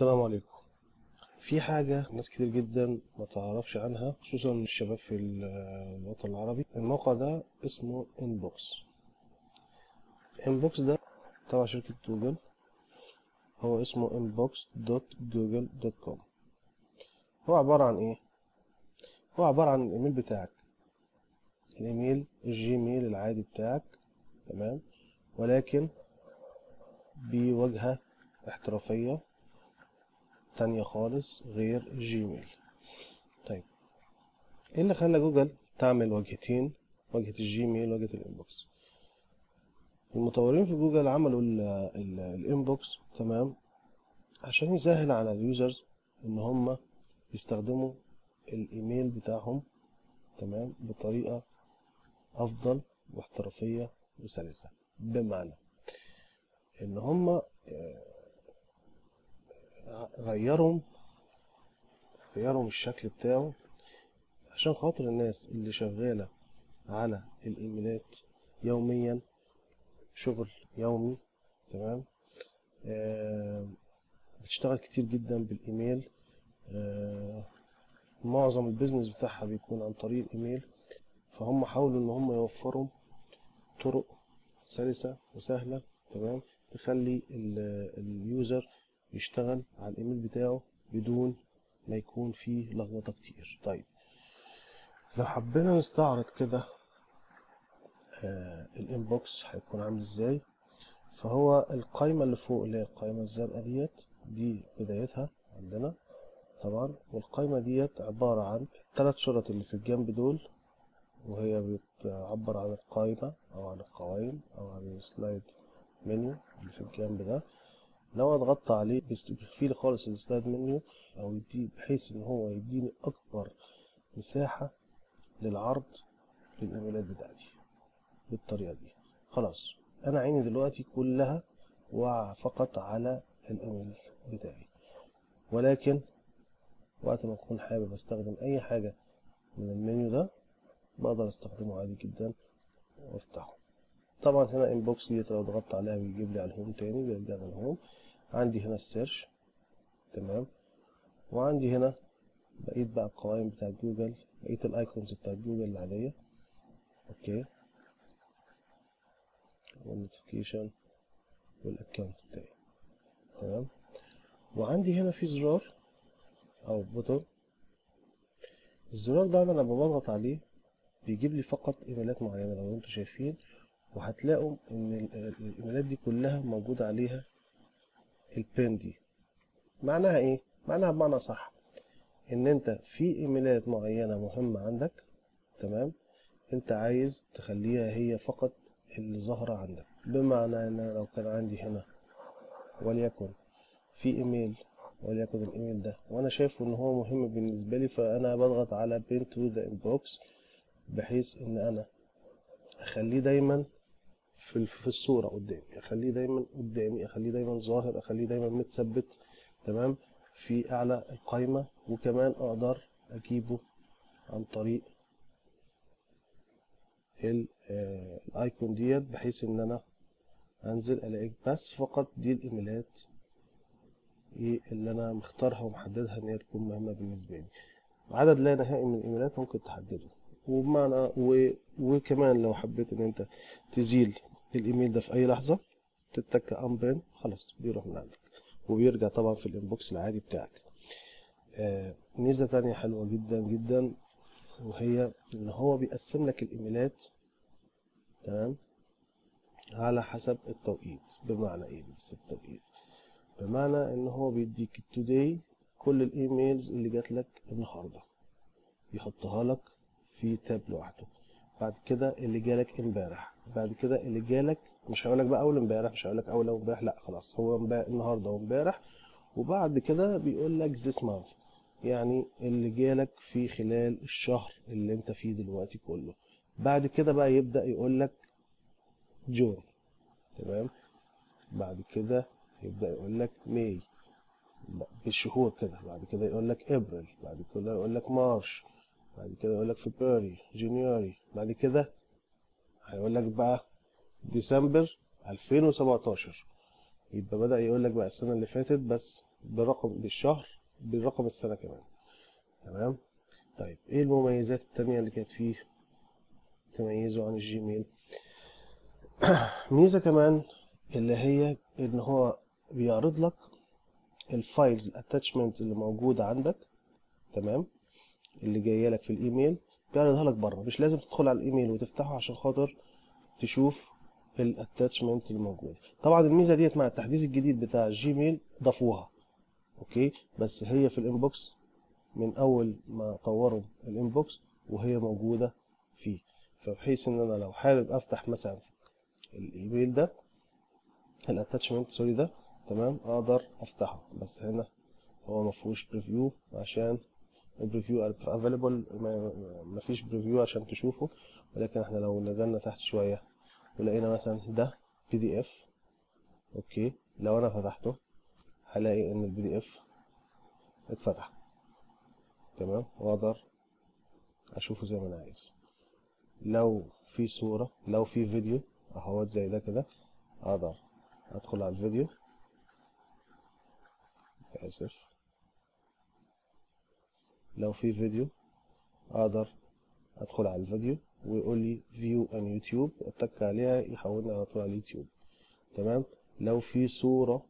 السلام عليكم في حاجة ناس كتير جدا ما تعرفش عنها خصوصا الشباب في ال- الوطن العربي الموقع ده اسمه انبوكس انبوكس ده تبع شركة جوجل هو اسمه inbox.google.com هو عبارة عن ايه هو عبارة عن الايميل بتاعك الايميل الجيميل العادي بتاعك تمام ولكن بواجهة احترافية تانية خالص غير الجيميل طيب ايه اللي خلى جوجل تعمل واجهتين واجهة الجيميل واجهة الانبوكس المطورين في جوجل عملوا ال- ال- الانبوكس تمام عشان يسهل على اليوزرز ان هم يستخدموا الايميل بتاعهم تمام بطريقة افضل واحترافية وسلسة بمعنى ان هم غيروا غيروا الشكل بتاعه عشان خاطر الناس اللي شغالة على الإيميلات يوميا شغل يومي تمام آه بتشتغل كتير جدا بالإيميل آه معظم البيزنس بتاعها بيكون عن طريق الإيميل فهم حاولوا إن هم يوفروا طرق سلسة وسهلة تمام تخلي ال- اليوزر يشتغل على الايميل بتاعه بدون ما يكون فيه لخبطة كتير طيب لو حبينا نستعرض كده آه الانبوكس هيكون عامل ازاي فهو القايمة اللي فوق اللي هي القايمة الزرقاء ديت دي بدايتها عندنا طبعا والقايمة ديت عبارة عن الثلاث شرط اللي في الجنب دول وهي بتعبر عن القايمة أو عن القوائم أو عن السلايد منيو اللي في الجنب ده لو أنا ضغطت عليه بيست- بيخفي لي خالص السلايد منيو او يدي بحيث ان هو يديني اكبر مساحة للعرض للايميلات بتاعتي بالطريقة دي خلاص انا عيني دلوقتي كلها واقعة فقط على الايميل بتاعي ولكن وقت ما اكون حابب استخدم اي حاجة من المنيو ده بقدر استخدمه عادي جدا وافتحه طبعا هنا انبوكس ديت لو ضغطت عليها بيجيب لي على الهوم تاني بيرجعني الهوم عندي هنا السيرش تمام وعندي هنا بقيت بقى القوائم بتاعت جوجل بقيت الايكونز بتاعت جوجل العادية اوكي والنوتيفيكيشن والاكونت بتاعي تمام وعندي هنا في زرار او بوتون الزرار ده انا لما بضغط عليه بيجيب لي فقط ايميلات معينة لو انتوا شايفين وهتلاقوا ان ال- ال- الايميلات دي كلها موجود عليها البين دي معناها ايه معناها بمعنى صح ان انت في ايميلات معينة مهمة عندك تمام انت عايز تخليها هي فقط اللي ظاهرة عندك بمعنى ان أنا لو كان عندي هنا وليكن في ايميل وليكن الايميل ده وانا شايفه ان هو مهم بالنسبة لي فانا بضغط على بين تو ذا انبوكس بحيث ان انا اخليه دايما في في الصورة قدامي اخليه دايما قدامي اخليه دايما ظاهر اخليه دايما متثبت تمام في اعلى القائمة وكمان اقدر اجيبه عن طريق ال- آه، الايكون ديت بحيث ان انا انزل الاقي بس فقط دي الايميلات ايه اللي انا مختارها ومحددها ان هي تكون مهمة بالنسبة لي عدد لا نهائي من الايميلات ممكن تحدده وبمعنى و... وكمان لو حبيت ان انت تزيل الايميل ده في اي لحظة تتك امبين خلاص بيروح من عندك وبيرجع طبعا في الانبوكس العادي بتاعك آه ميزة تانية حلوة جدا جدا وهي ان هو بيقسم لك الايميلات تمام على حسب التوقيت بمعنى ايه بس التوقيت بمعنى ان هو بيديك التوداي كل الايميلز اللي جات لك النهارده يحطها لك في تاب لوحده بعد كده اللي جالك امبارح بعد كده اللي جالك مش هقولك بقى اول امبارح مش هقولك اول امبارح لا خلاص هو امبارح النهارده وامبارح وبعد كده بيقول لك this month يعني اللي جالك في خلال الشهر اللي انت فيه دلوقتي كله بعد كده بقى يبدأ يقول لك جون تمام بعد كده يبدأ يقول لك ماي بالشهور كده بعد كده يقول لك ابريل بعد كده يقول لك مارش بعد كده يقول لك فبراير جونيوري بعد كده هيقول لك بقى ديسمبر 2017 يبقى بدأ يقول لك بقى السنة اللي فاتت بس بالرقم بالشهر بالرقم السنة كمان تمام طيب ايه المميزات التانية اللي كانت فيه تميزه عن الجيميل ميزة كمان اللي هي ان هو بيعرض لك الفايلز الاتاتشمنت اللي موجودة عندك تمام اللي جايه لك في الايميل بيعرضها لك بره مش لازم تدخل على الايميل وتفتحه عشان خاطر تشوف الاتاتشمنت الموجوده طبعا الميزه ديت مع التحديث الجديد بتاع الجيميل ضافوها اوكي بس هي في الانبوكس من اول ما طوروا الانبوكس وهي موجوده فيه فبحيث ان انا لو حابب افتح مثلا الايميل ده الاتاتشمنت سوري ده تمام اقدر افتحه بس هنا هو مفهوش بريفيو عشان البريفيو افيلبل مفيش بريفيو عشان تشوفه ولكن احنا لو نزلنا تحت شويه ولقينا مثلا ده بي دي اف اوكي لو انا فتحته هلاقي ان البي دي اف اتفتح تمام واقدر اشوفه زي ما انا عايز لو في صورة لو في فيديو اهوت زي ده كده اقدر ادخل على الفيديو اسف لو في فيديو اقدر ادخل على الفيديو ويقول لي فيو ان يوتيوب اتك عليها يحولني على طول على اليوتيوب تمام لو في صورة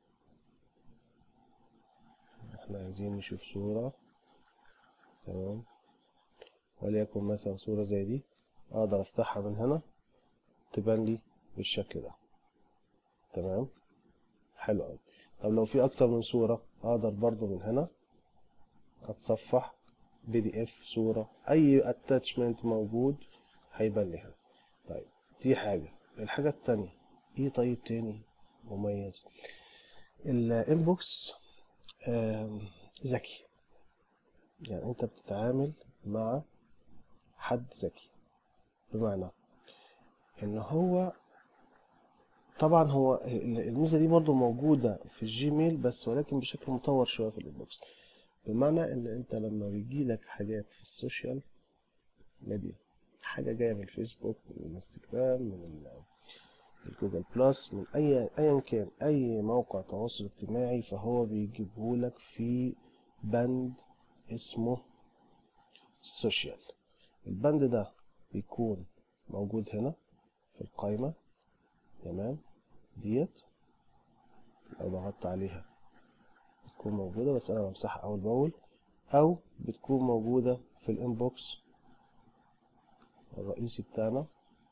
احنا عايزين نشوف صورة تمام وليكن مثلا صورة زي دي اقدر افتحها من هنا تبان لي بالشكل ده تمام حلو قوي طب لو في اكتر من صورة اقدر برضو من هنا اتصفح بي دي اف صورة اي اتاتشمنت موجود هيبان لي هنا طيب دي حاجة الحاجة التانية ايه طيب تاني مميز الانبوكس ذكي يعني انت بتتعامل مع حد ذكي بمعنى ان هو طبعا هو الميزه دي برضو موجوده في الجيميل بس ولكن بشكل مطور شويه في الانبوكس بمعنى ان انت لما بيجي لك حاجات في السوشيال ميديا حاجه جايه من الفيسبوك من الانستجرام من الجوجل بلس من اي ايا كان اي موقع تواصل اجتماعي فهو بيجيبهولك في بند اسمه سوشيال البند ده بيكون موجود هنا في القائمة تمام ديت لو ضغطت عليها بتكون موجودة بس أنا بمسحها أول بأول أو بتكون موجودة في الانبوكس الرئيسي بتاعنا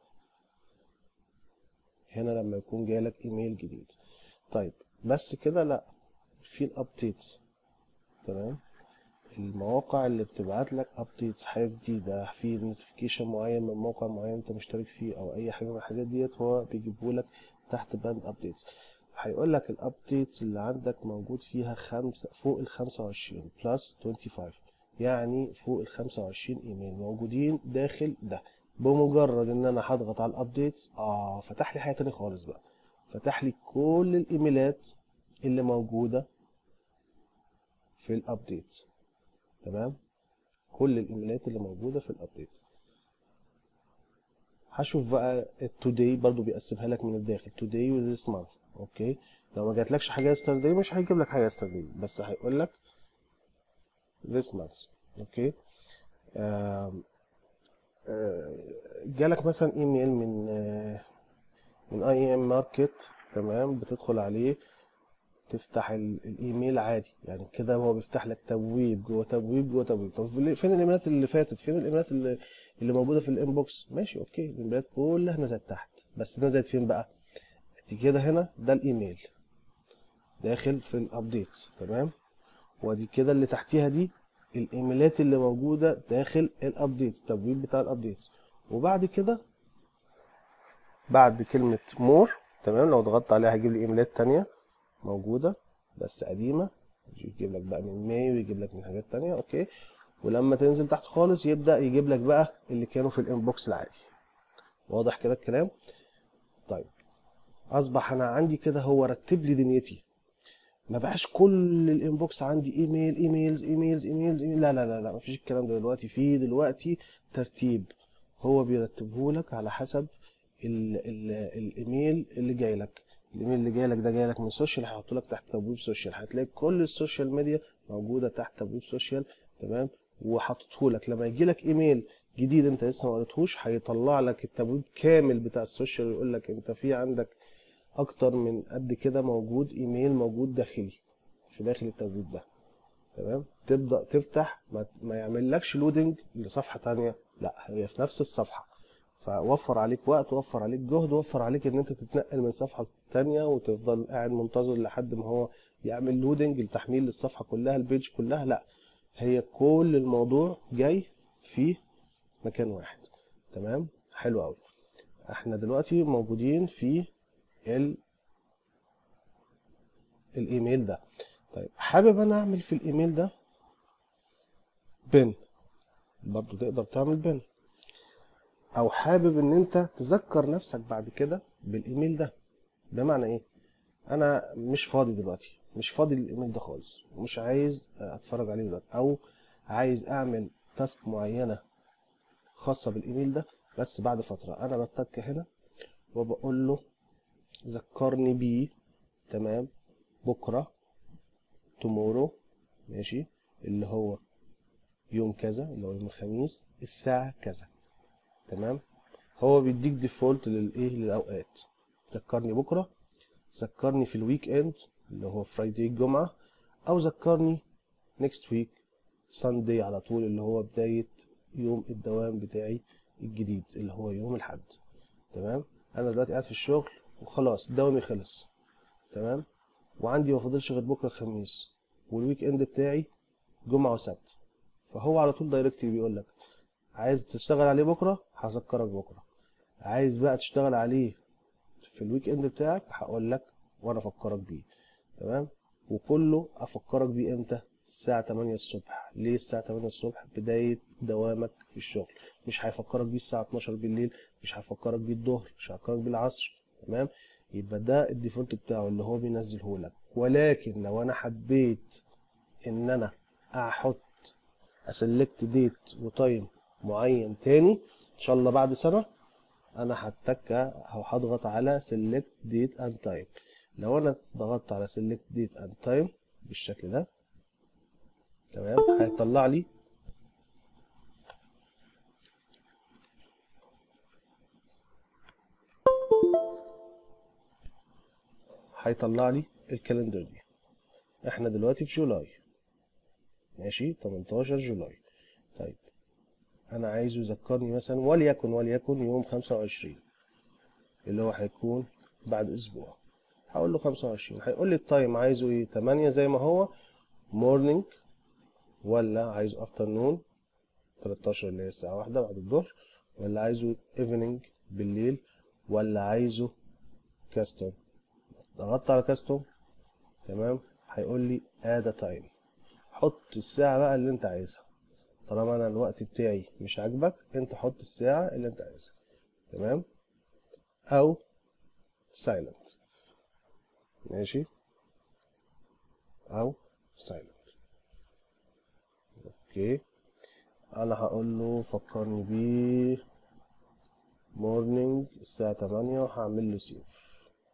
هنا لما يكون جايلك ايميل جديد طيب بس كده لا في الابديتس تمام المواقع اللي بتبعت لك ابديتس حاجه جديده في نوتيفيكيشن معين من موقع معين انت مشترك فيه او اي حاجه من الحاجات ديت هو بيجيبه لك تحت بند ابديتس هيقول لك الابديتس اللي عندك موجود فيها خمسة فوق ال 25 بلس 25 يعني فوق ال 25 ايميل موجودين داخل ده بمجرد ان انا هضغط على الابديتس اه فتح لي حاجه تانية خالص بقى فتح لي كل الايميلات اللي موجوده في الابديتس تمام كل الايميلات اللي موجوده في الابديتس هشوف بقى التوداي برضو بيقسمها لك من الداخل توداي وذيس مانث اوكي لو ما جاتلكش حاجه يسترداي مش هيجيب لك حاجه يسترداي بس هيقول لك this month اوكي آم جالك مثلا ايميل من من اي ام ماركت تمام بتدخل عليه تفتح الايميل عادي يعني كده هو بيفتح لك تبويب جوه تبويب جوه تبويب طب فين الايميلات اللي فاتت فين الايميلات اللي, اللي موجوده في الانبوكس ماشي اوكي الايميلات كلها نزلت تحت بس نزلت فين بقى تيجي كده هنا ده الايميل داخل في الابديتس تمام ودي كده اللي تحتيها دي الايميلات اللي موجوده داخل الابديتس التبويب بتاع الابديتس وبعد كده بعد كلمه مور تمام لو ضغطت عليها هيجيب لي ايميلات تانية موجوده بس قديمه يجيب لك بقى من ماي ويجيب لك من حاجات تانية اوكي ولما تنزل تحت خالص يبدا يجيب لك بقى اللي كانوا في الانبوكس العادي واضح كده الكلام طيب اصبح انا عندي كده هو رتب لي دنيتي ما بقاش كل الانبوكس عندي ايميل ايميلز ايميلز ايميلز ايميل لا لا لا لا مفيش الكلام ده دلوقتي في دلوقتي ترتيب هو بيرتبه لك على حسب ال ال الايميل اللي جاي لك الايميل اللي جايلك ده جايلك من سوشيال هيحط لك تحت تبويب سوشيال هتلاقي كل السوشيال ميديا موجوده تحت تبويب سوشيال تمام وحاططه لك لما يجي لك ايميل جديد انت لسه ما قريتهوش هيطلع لك التبويب كامل بتاع السوشيال ويقول لك انت في عندك اكتر من قد كده موجود ايميل موجود داخلي في داخل التبويب ده تمام تبدا تفتح ما, ما يعملكش لودنج لصفحه تانية لا هي في نفس الصفحه فوفر عليك وقت وفر عليك جهد وفر عليك ان انت تتنقل من صفحه تانية وتفضل قاعد منتظر لحد ما هو يعمل لودنج لتحميل الصفحه كلها البيج كلها لا هي كل الموضوع جاي في مكان واحد تمام حلو قوي احنا دلوقتي موجودين في ال الايميل ده طيب حابب انا اعمل في الايميل ده بن برضو تقدر تعمل بن او حابب ان انت تذكر نفسك بعد كده بالايميل ده بمعنى ايه انا مش فاضي دلوقتي مش فاضي للايميل ده خالص ومش عايز اتفرج عليه دلوقتي او عايز اعمل تاسك معينه خاصه بالايميل ده بس بعد فتره انا بتك هنا وبقول له ذكرني بيه تمام بكره تومورو ماشي اللي هو يوم كذا اللي هو يوم الخميس الساعه كذا تمام هو بيديك ديفولت للايه للاوقات ذكرني بكره ذكرني في الويك اند اللي هو فرايدي الجمعه او ذكرني نيكست ويك ساندي على طول اللي هو بدايه يوم الدوام بتاعي الجديد اللي هو يوم الاحد تمام انا دلوقتي قاعد في الشغل وخلاص دوامي خلص تمام وعندي ما فاضلش غير بكره الخميس والويك اند بتاعي جمعه وسبت فهو على طول دايركتلي بيقول لك عايز تشتغل عليه بكره هذكرك بكره عايز بقى تشتغل عليه في الويك اند بتاعك هقول لك وانا افكرك بيه تمام وكله افكرك بيه امتى الساعة 8 الصبح ليه الساعة 8 الصبح بداية دوامك في الشغل مش هيفكرك بيه الساعة 12 بالليل مش هيفكرك بيه الظهر مش هيفكرك بيه العصر تمام يبقى ده الديفولت بتاعه اللي هو بينزله لك ولكن لو انا حبيت ان انا احط اسلكت ديت وتايم معين تاني ان شاء الله بعد سنة انا هتك او هضغط على select date and time لو انا ضغطت على select date and time بالشكل ده تمام هيطلع لي هيطلع لي الكالندر دي احنا دلوقتي في جولاي ماشي 18 جولاي طيب انا عايزه يذكرني مثلا وليكن وليكن يوم 25 اللي هو هيكون بعد اسبوع هقول له 25 هيقول لي التايم عايزه ايه 8 زي ما هو مورنينج ولا عايزه افترنون 13 اللي هي الساعة واحدة بعد الظهر ولا عايزه ايفنينج بالليل ولا عايزه كاستوم ضغطت على كاستوم تمام هيقول لي اد تايم حط الساعة بقى اللي انت عايزها طالما انا الوقت بتاعي مش عاجبك انت حط الساعة اللي انت عايزها تمام او silent ماشي او silent اوكي انا هقول له فكرني بيه مورنينج الساعة تمانية وهعمل له سيف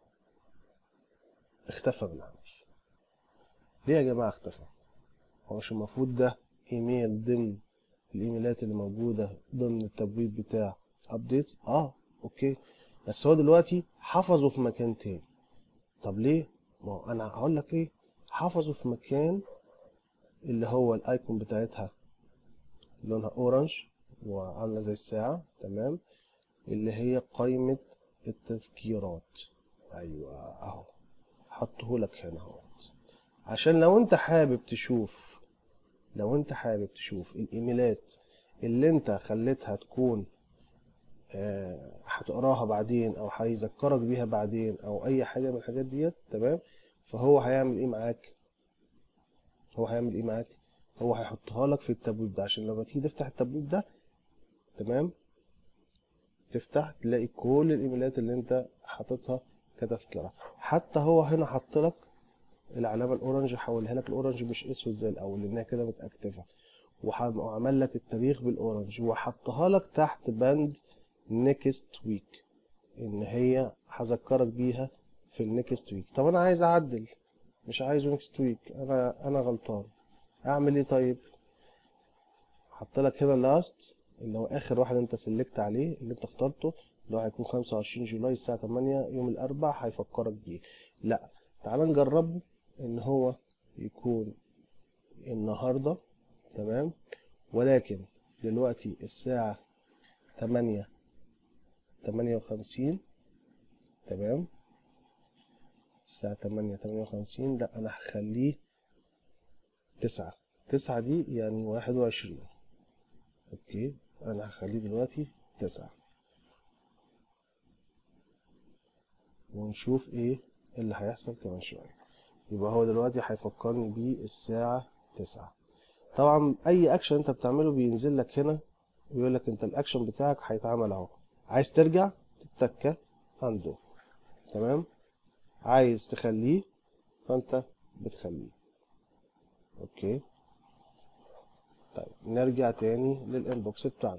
اختفى من عندي ليه يا جماعة اختفى هو مش المفروض ده ايميل ضمن الايميلات اللي موجودة ضمن التبويب بتاع ابديت اه اوكي بس هو دلوقتي حفظه في مكان تاني طب ليه ما هو انا هقول لك ليه حفظه في مكان اللي هو الايكون بتاعتها لونها اورنج وعامله زي الساعه تمام اللي هي قائمه التذكيرات ايوه اهو حطه لك هنا اهوت عشان لو انت حابب تشوف لو انت حابب تشوف الايميلات اللي انت خليتها تكون آه، هتقراها بعدين او هيذكرك بيها بعدين او اي حاجه من الحاجات ديت تمام فهو هيعمل ايه معاك هو هيعمل ايه معاك هو هيحطها لك في التبويب ده عشان لما تيجي تفتح التبويب ده تمام تفتح تلاقي كل الايميلات اللي انت حاططها كتذكره حتى هو هنا حط لك العلامه الاورنج حولها لك الاورنج مش اسود زي الاول لانها كده متاكتفه وح- وعمل لك التاريخ بالاورنج وحطها لك تحت بند نيكست ويك ان هي هذكرك بيها في النكست ويك طب انا عايز اعدل مش عايزه نكست ويك انا انا غلطان اعمل ايه طيب حط لك هنا لاست اللي هو اخر واحد انت سلكت عليه اللي انت اخترته اللي هو هيكون 25 جولاي الساعه 8 يوم الاربعاء هيفكرك بيه لا تعال نجربه ان هو يكون النهارده تمام ولكن دلوقتي الساعه 8 58 تمام الساعة تمانية تمانية وخمسين لا أنا هخليه تسعة تسعة دي يعني واحد وعشرين أوكي أنا هخليه دلوقتي تسعة ونشوف إيه اللي هيحصل كمان شوية يبقى هو دلوقتي هيفكرني بيه الساعة تسعة طبعا أي أكشن أنت بتعمله بينزل لك هنا ويقول لك أنت الأكشن بتاعك هيتعمل أهو عايز ترجع تتكة عنده تمام عايز تخليه فانت بتخليه اوكي طيب نرجع تاني للانبوكس بتاعنا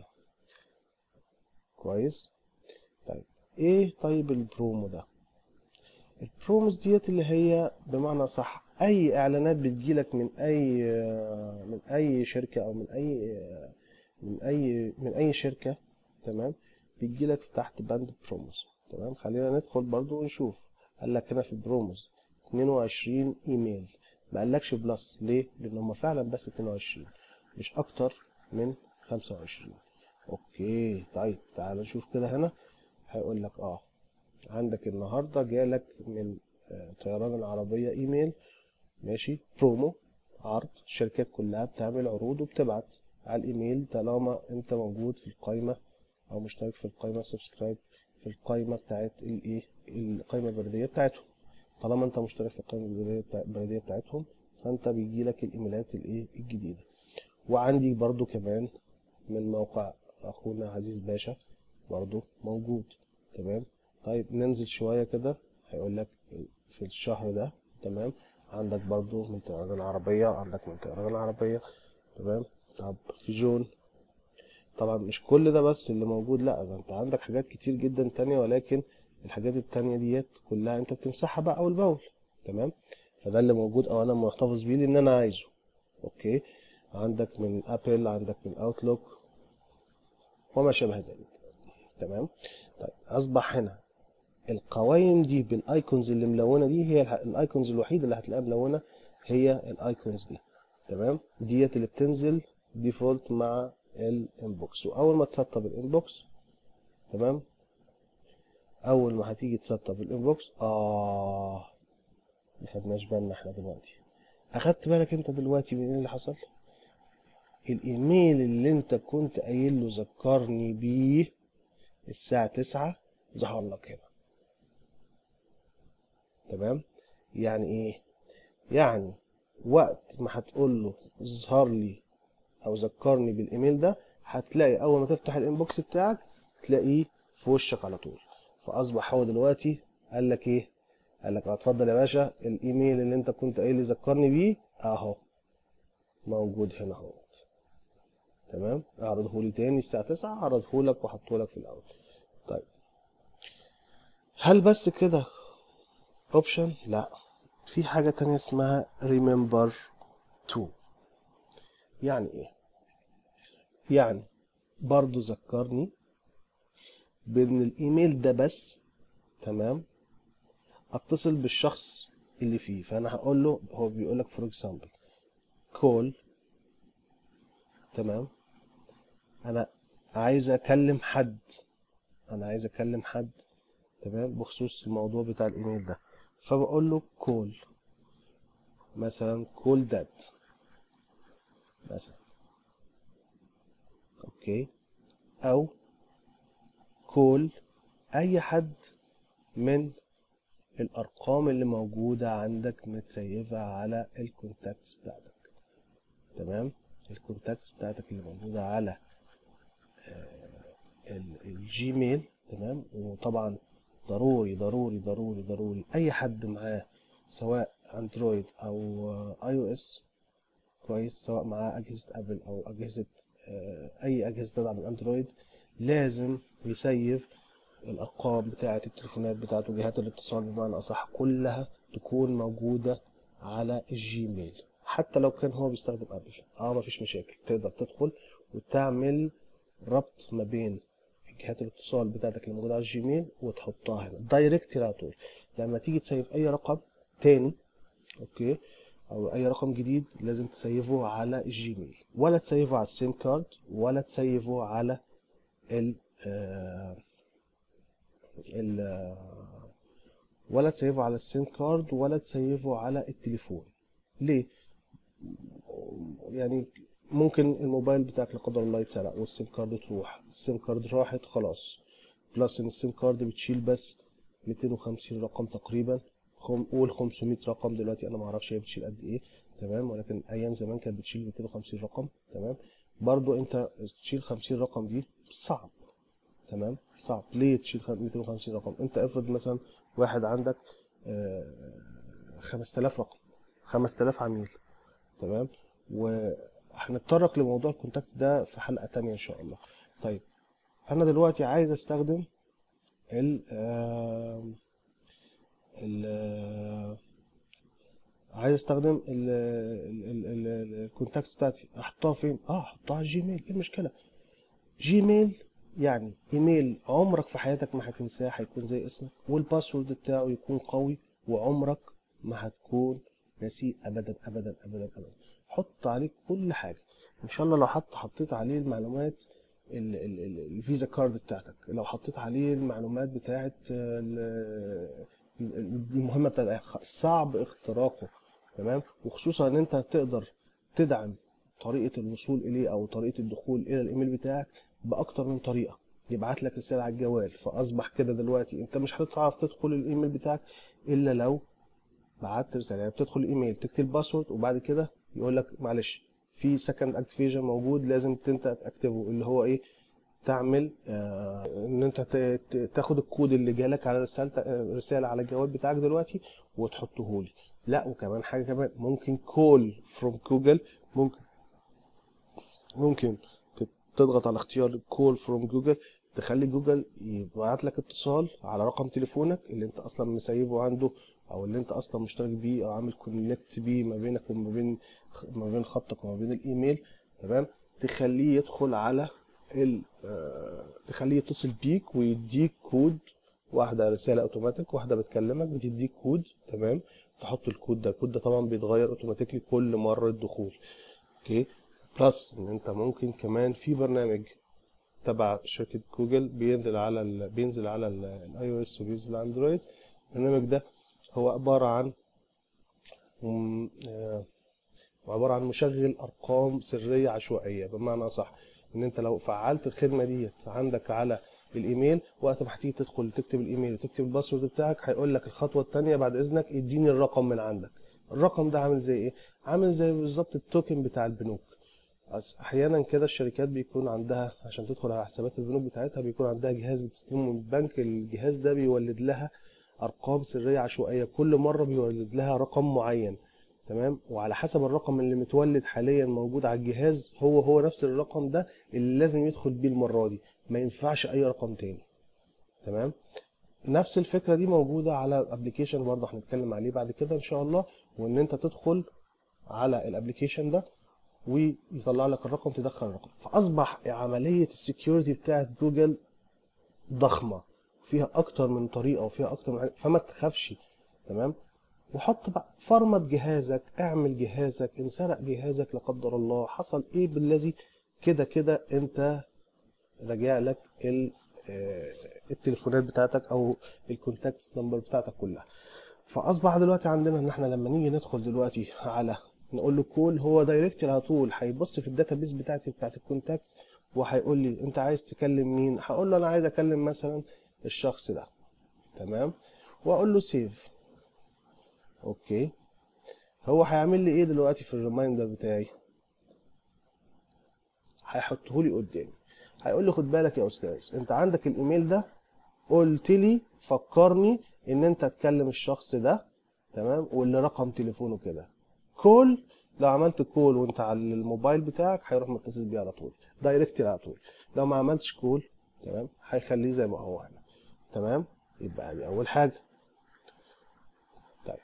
كويس طيب ايه طيب البرومو ده البروموس ديت اللي هي بمعنى صح اي اعلانات بتجيلك من اي من اي شركه او من اي من اي من اي شركه تمام بتجيلك تحت بند بروموس تمام خلينا ندخل برضو ونشوف قال لك هنا في البروموز 22 ايميل ما قالكش بلس ليه لان هم فعلا بس 22 مش اكتر من 25 اوكي طيب تعال نشوف كده هنا هيقول لك اه عندك النهارده جالك من آه، طيران العربيه ايميل ماشي برومو عرض الشركات كلها بتعمل عروض وبتبعت على الايميل طالما انت موجود في القائمه او مشترك في القائمه سبسكرايب في القائمه بتاعت الايه القائمه البريديه بتاعتهم طالما انت مشترك في القائمه البريديه بتاع- البريديه بتاعتهم فانت بيجي لك الايميلات الايه الجديده وعندي برضو كمان من موقع اخونا عزيز باشا برضو موجود تمام طيب ننزل شويه كده هيقول لك في الشهر ده تمام عندك برضو من طيران العربيه عندك من طيران العربيه تمام طب في جون طبعا مش كل ده بس اللي موجود لا ده انت عندك حاجات كتير جدا تانية ولكن الحاجات التانية ديت كلها انت بتمسحها بقى اول باول تمام فده اللي موجود او انا محتفظ بيه لان انا عايزه اوكي عندك من ابل عندك من اوتلوك وما شابه ذلك تمام طيب اصبح هنا القوائم دي بالايكونز اللي ملونه دي هي الح- الايكونز الوحيده اللي هتلاقيها ملونه هي الايكونز دي تمام ديت اللي بتنزل ديفولت مع الانبوكس واول ما تسطب الانبوكس تمام اول ما هتيجي تسطب الانبوكس اه ما خدناش بالنا احنا دلوقتي اخدت بالك انت دلوقتي من ايه اللي حصل الايميل اللي انت كنت قايل له ذكرني بيه الساعة تسعة ظهر لك هنا تمام يعني ايه يعني وقت ما هتقول له اظهر لي او ذكرني بالايميل ده هتلاقي اول ما تفتح الانبوكس بتاعك تلاقيه في وشك على طول فاصبح هو دلوقتي قال لك ايه قال لك اه اتفضل يا باشا الايميل اللي انت كنت قايل لي ذكرني بيه اهو موجود هنا اهو تمام اعرضه لي تاني الساعه 9 اعرضه لك واحطه لك في الاول طيب هل بس كده اوبشن لا في حاجه تانية اسمها remember to يعني ايه يعني برضو ذكرني بان الايميل ده بس تمام اتصل بالشخص اللي فيه فانا هقول له هو بيقول لك فور اكزامبل كول تمام انا عايز اكلم حد انا عايز اكلم حد تمام بخصوص الموضوع بتاع الايميل ده فبقول له كول مثلا كول داد مثلا اوكي او كول اي حد من الارقام اللي موجودة عندك متسيفة على الكونتاكتس بتاعتك تمام الكونتاكتس بتاعتك اللي موجودة على ال- الجيميل تمام وطبعا ضروري ضروري ضروري ضروري اي حد معاه سواء اندرويد او اي او اس كويس سواء معاه اجهزه ابل او اجهزه آه، اي اجهزه تدعم الاندرويد لازم يسيف الارقام بتاعه التليفونات بتاعه وجهات الاتصال بمعنى اصح كلها تكون موجوده على الجيميل حتى لو كان هو بيستخدم ابل اه مفيش مشاكل تقدر تدخل وتعمل ربط ما بين جهات الاتصال بتاعتك اللي موجوده على الجيميل وتحطها هنا دايركت على طول لما تيجي تسيف اي رقم تاني اوكي او اي رقم جديد لازم تسيفه على الجيميل ولا تسيفه على السيم كارد ولا تسيفه على ال آه ال آه ولا تسيفه على السيم كارد ولا تسيفه على التليفون ليه يعني ممكن الموبايل بتاعك لا قدر الله يتسرق والسيم كارد تروح السيم كارد راحت خلاص بلس ان السيم كارد بتشيل بس 250 رقم تقريبا خم... قول 500 رقم دلوقتي انا ما اعرفش هي بتشيل قد ايه تمام ولكن ايام زمان كانت بتشيل 250 رقم تمام برضو انت تشيل 50 رقم دي صعب تمام صعب ليه تشيل 250 رقم انت افرض مثلا واحد عندك آه 5000 رقم 5000 عميل تمام وهنتطرق لموضوع الكونتاكت ده في حلقة تانية ان شاء الله طيب انا دلوقتي عايز استخدم ال آه ال عايز استخدم الكونتاكتس بتاعتي احطها فين اه احطها على الجيميل ايه المشكله جيميل يعني ايميل عمرك في حياتك ما هتنساه هيكون زي اسمك والباسورد بتاعه يكون قوي وعمرك ما هتكون ناسيه ابدا ابدا ابدا ابدا حط عليه كل حاجه ان شاء الله لو حط حطيت عليه المعلومات الفيزا كارد بتاعتك لو حطيت عليه المعلومات بتاعت المهمه بتاعت صعب اختراقه تمام وخصوصا ان انت تقدر تدعم طريقه الوصول اليه او طريقه الدخول الى الايميل بتاعك باكتر من طريقه يبعت لك رساله على الجوال فاصبح كده دلوقتي انت مش هتعرف تدخل الايميل بتاعك الا لو بعت رساله يعني بتدخل الايميل تكتب باسورد وبعد كده يقول لك معلش في سكند اكتيفيشن موجود لازم انت تاكتفه اللي هو ايه تعمل آه ان انت تاخد الكود اللي جالك على رساله رساله على الجوال بتاعك دلوقتي وتحطه لي لا وكمان حاجه كمان ممكن كول فروم جوجل ممكن ممكن تضغط على اختيار كول فروم جوجل تخلي جوجل يبعت لك اتصال على رقم تليفونك اللي انت اصلا مسيبه عنده او اللي انت اصلا مشترك بيه او عامل كونكت بيه ما بينك وما بين ما بين خطك وما بين الايميل تمام تخليه يدخل على ال تخليه يتصل بيك ويديك كود واحده رساله اوتوماتيك واحده بتكلمك بتديك كود تمام تحط الكود ده الكود ده طبعا بيتغير اوتوماتيكلي كل مره دخول اوكي بلس ان انت ممكن كمان في برنامج تبع شركه جوجل بينزل على ال بينزل على الاي او اس وبينزل على اندرويد البرنامج ده هو عباره عن عباره عن مشغل ارقام سريه عشوائيه بمعنى صح ان انت لو فعلت الخدمه ديت عندك على الايميل وقت ما هتيجي تدخل تكتب الايميل وتكتب الباسورد بتاعك هيقول لك الخطوه الثانيه بعد اذنك اديني الرقم من عندك الرقم ده عامل زي ايه عامل زي بالظبط التوكن بتاع البنوك احيانا كده الشركات بيكون عندها عشان تدخل على حسابات البنوك بتاعتها بيكون عندها جهاز بتستلمه من البنك الجهاز ده بيولد لها ارقام سريه عشوائيه كل مره بيولد لها رقم معين تمام وعلى حسب الرقم اللي متولد حاليا موجود على الجهاز هو هو نفس الرقم ده اللي لازم يدخل بيه المره دي ما ينفعش اي رقم تاني تمام نفس الفكره دي موجوده على ابلكيشن برضه هنتكلم عليه بعد كده ان شاء الله وان انت تدخل على الابلكيشن ده ويطلع لك الرقم تدخل الرقم فاصبح عمليه السكيورتي بتاعت جوجل ضخمه فيها اكتر من طريقه وفيها اكتر من فما تخافش تمام وحط بقى فرمت جهازك اعمل جهازك انسرق جهازك لا قدر الله حصل ايه بالذي كده كده انت راجع لك التليفونات بتاعتك او الكونتاكتس نمبر بتاعتك كلها فاصبح دلوقتي عندنا ان احنا لما نيجي ندخل دلوقتي على نقول له كول هو دايركت على طول هيبص في الداتابيس بتاعتي بتاعت الكونتاكتس وهيقول لي انت عايز تكلم مين هقول له انا عايز اكلم مثلا الشخص ده تمام واقول له سيف اوكي هو هيعمل لي ايه دلوقتي في الريمايندر بتاعي هيحطه لي قدامي هيقول لي خد بالك يا استاذ انت عندك الايميل ده قلت لي فكرني ان انت تكلم الشخص ده تمام واللي رقم تليفونه كده كول لو عملت كول وانت على الموبايل بتاعك هيروح متصل بيه على طول دايركت على طول لو ما عملتش كول تمام هيخليه زي ما هو هنا تمام يبقى دي اول حاجه طيب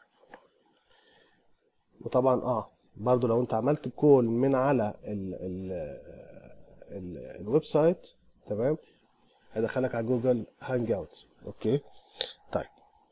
وطبعا اه برضو لو انت عملت كول من على ال ال ال الويب سايت تمام هيدخلك على جوجل هانج اوت اوكي طيب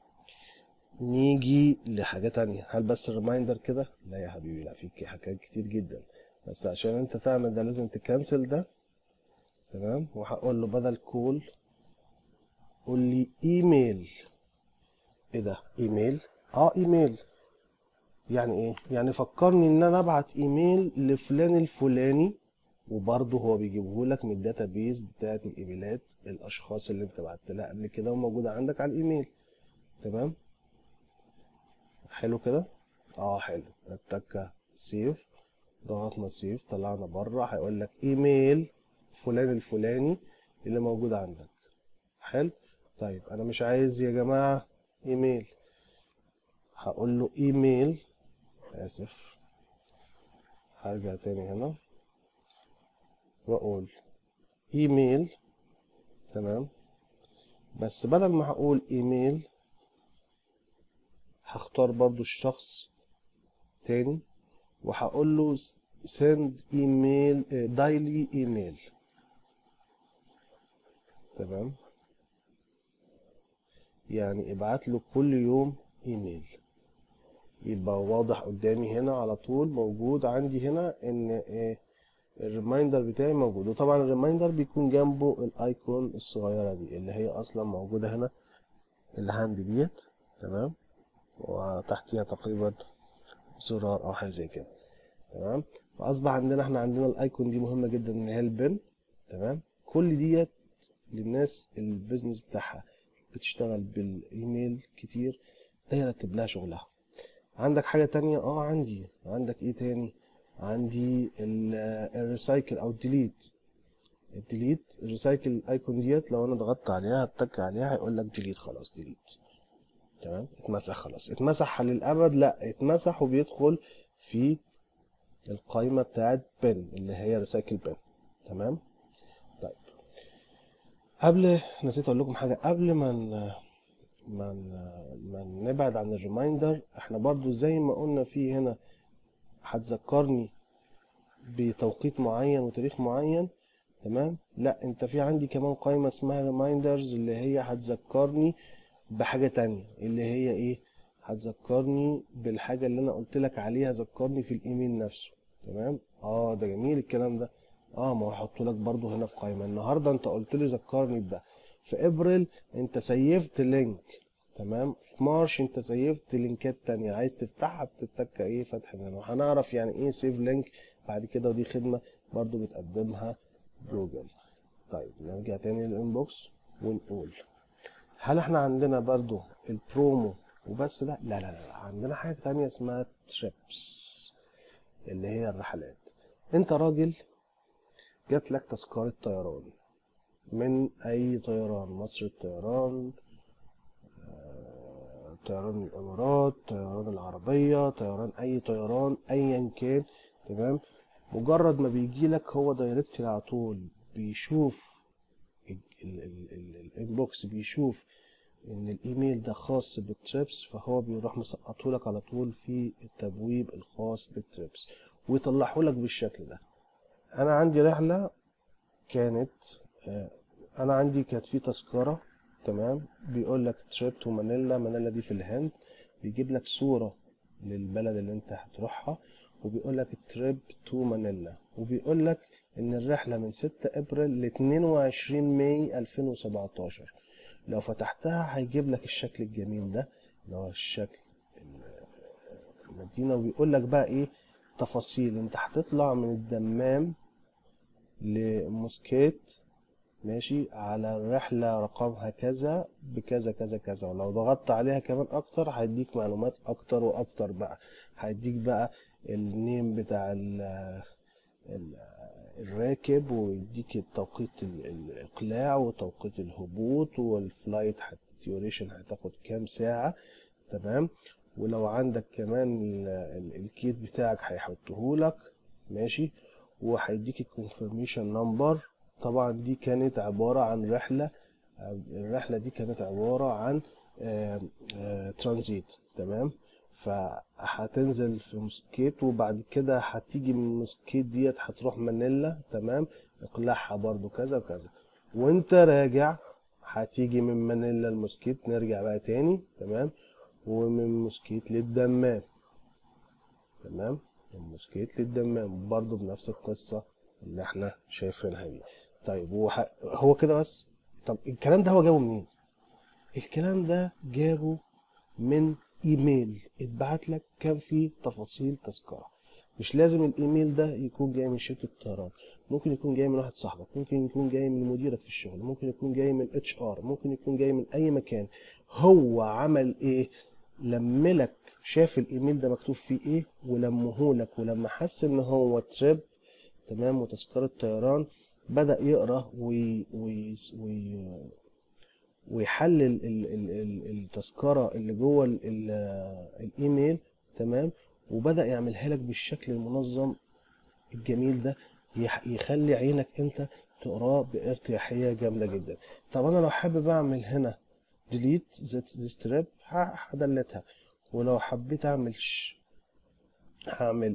نيجي لحاجة تانية هل بس الريمايندر كده لا يا حبيبي لا في حاجات كتير جدا بس عشان انت تعمل ده لازم تكنسل ده تمام وهقول له بدل كول قول لي ايميل ايه ده ايميل اه ايميل يعني ايه يعني فكرني ان انا ابعت ايميل لفلان الفلاني وبرضه هو بيجيبه لك من الداتابيز بتاعت الايميلات الاشخاص اللي انت بعت لها قبل كده وموجوده عندك على الايميل تمام حلو كده اه حلو التكه سيف ضغطنا سيف طلعنا بره هيقول لك ايميل فلان الفلاني اللي موجود عندك حلو طيب انا مش عايز يا جماعه ايميل هقول له ايميل اسف هرجع تاني هنا واقول ايميل تمام بس بدل ما هقول ايميل هختار برضو الشخص تاني وهقول له send ايميل دايلي ايميل تمام يعني ابعت له كل يوم ايميل يبقى واضح قدامي هنا على طول موجود عندي هنا ان ايه الريمايندر بتاعي موجود وطبعا الريمايندر بيكون جنبه الايكون الصغيره دي اللي هي اصلا موجوده هنا الهاند ديت تمام وتحتيها تقريبا زرار او حاجه زي كده تمام فاصبح عندنا احنا عندنا الايكون دي مهمه جدا ان هي البن تمام كل ديت للناس البيزنس بتاعها بتشتغل بالايميل كتير ده يرتب لها شغلها عندك حاجه تانية اه عندي عندك ايه تاني عندي الريسايكل او الديليت الديليت الريسايكل الايكون ديت لو انا ضغطت عليها هتك عليها هيقول لك ديليت خلاص ديليت تمام اتمسح خلاص اتمسح للابد لا اتمسح وبيدخل في القائمه بتاعت بن اللي هي ريسايكل بن تمام طيب قبل نسيت اقول لكم حاجه قبل ما ما ما نبعد عن الريمايندر احنا برضو زي ما قلنا في هنا هتذكرني بتوقيت معين وتاريخ معين تمام لا انت في عندي كمان قائمة اسمها ريمايندرز اللي هي هتذكرني بحاجة تانية اللي هي ايه هتذكرني بالحاجة اللي انا قلت لك عليها ذكرني في الايميل نفسه تمام اه ده جميل الكلام ده اه ما هو هحطه لك برضو هنا في قائمة النهاردة انت قلت لي ذكرني بده في ابريل انت سيفت لينك تمام في مارش انت سيفت لينكات تانية عايز تفتحها بتتك ايه فتح منها وهنعرف يعني ايه سيف لينك بعد كده ودي خدمة برضو بتقدمها جوجل طيب نرجع تاني للانبوكس ونقول هل احنا عندنا برضو البرومو وبس ده لا لا لا عندنا حاجة تانية اسمها تريبس اللي هي الرحلات انت راجل جات لك تذكرة طيران من اي طيران مصر الطيران طيران الامارات طيران العربيه طيران اي طيران ايا كان تمام مجرد ما بيجي لك هو دايركتلي على طول بيشوف الانبوكس بيشوف ان الايميل ده خاص بالتريبس فهو بيروح مسقطه لك على طول في التبويب الخاص بالتريبس ويطلعه لك بالشكل ده انا عندي رحله كانت انا عندي كانت في تذكره تمام بيقول لك تريب تو مانيلا مانيلا دي في الهند بيجيب لك صورة للبلد اللي انت هتروحها وبيقول لك تريب تو مانيلا وبيقول لك ان الرحلة من 6 ابريل ل 22 ماي 2017 لو فتحتها هيجيب لك الشكل الجميل ده اللي هو الشكل المدينة وبيقول لك بقى ايه تفاصيل انت هتطلع من الدمام لموسكيت ماشي على الرحلة رقمها كذا بكذا كذا كذا ولو ضغطت عليها كمان اكتر هيديك معلومات اكتر واكتر بقى هيديك بقى النيم بتاع ال ال الراكب ويديك توقيت الاقلاع وتوقيت الهبوط والفلايت الديوريشن هتاخد كام ساعة تمام ولو عندك كمان الكيت بتاعك هيحطهولك ماشي وهيديك الكونفirmation نمبر طبعا دي كانت عبارة عن رحلة الرحله دي كانت عباره عن آه، آه، ترانزيت تمام فهتنزل في موسكيت وبعد كده هتيجي من موسكيت ديت هتروح مانيلا تمام اقلاعها برضو كذا وكذا وانت راجع هتيجي من مانيلا لموسكيت نرجع بقى تاني تمام ومن موسكيت للدمام تمام من موسكيت للدمام برضو بنفس القصة اللي احنا شايفينها دي طيب وح... هو كده بس طب الكلام ده هو جابه منين الكلام ده جابه من ايميل اتبعت لك كان فيه تفاصيل تذكرة مش لازم الايميل ده يكون جاي من شركة طيران ممكن يكون جاي من واحد صاحبك ممكن يكون جاي من مديرك في الشغل ممكن يكون جاي من اتش ار ممكن يكون جاي من اي مكان هو عمل ايه لملك شاف الايميل ده مكتوب فيه ايه ولمهولك ولما حس ان هو تريب تمام وتذكرة طيران بدأ يقرا وي وي وي ويحلل ال- ال- ال- التذكرة اللي جوه ال- ال- الايميل تمام وبدأ يعملها لك بالشكل المنظم الجميل ده يح- يخلي عينك انت تقراه بارتياحية جامدة جدا طب انا لو حابب اعمل هنا ديليت ذات ستريب هدلتها ولو حبيت اعمل ش... هعمل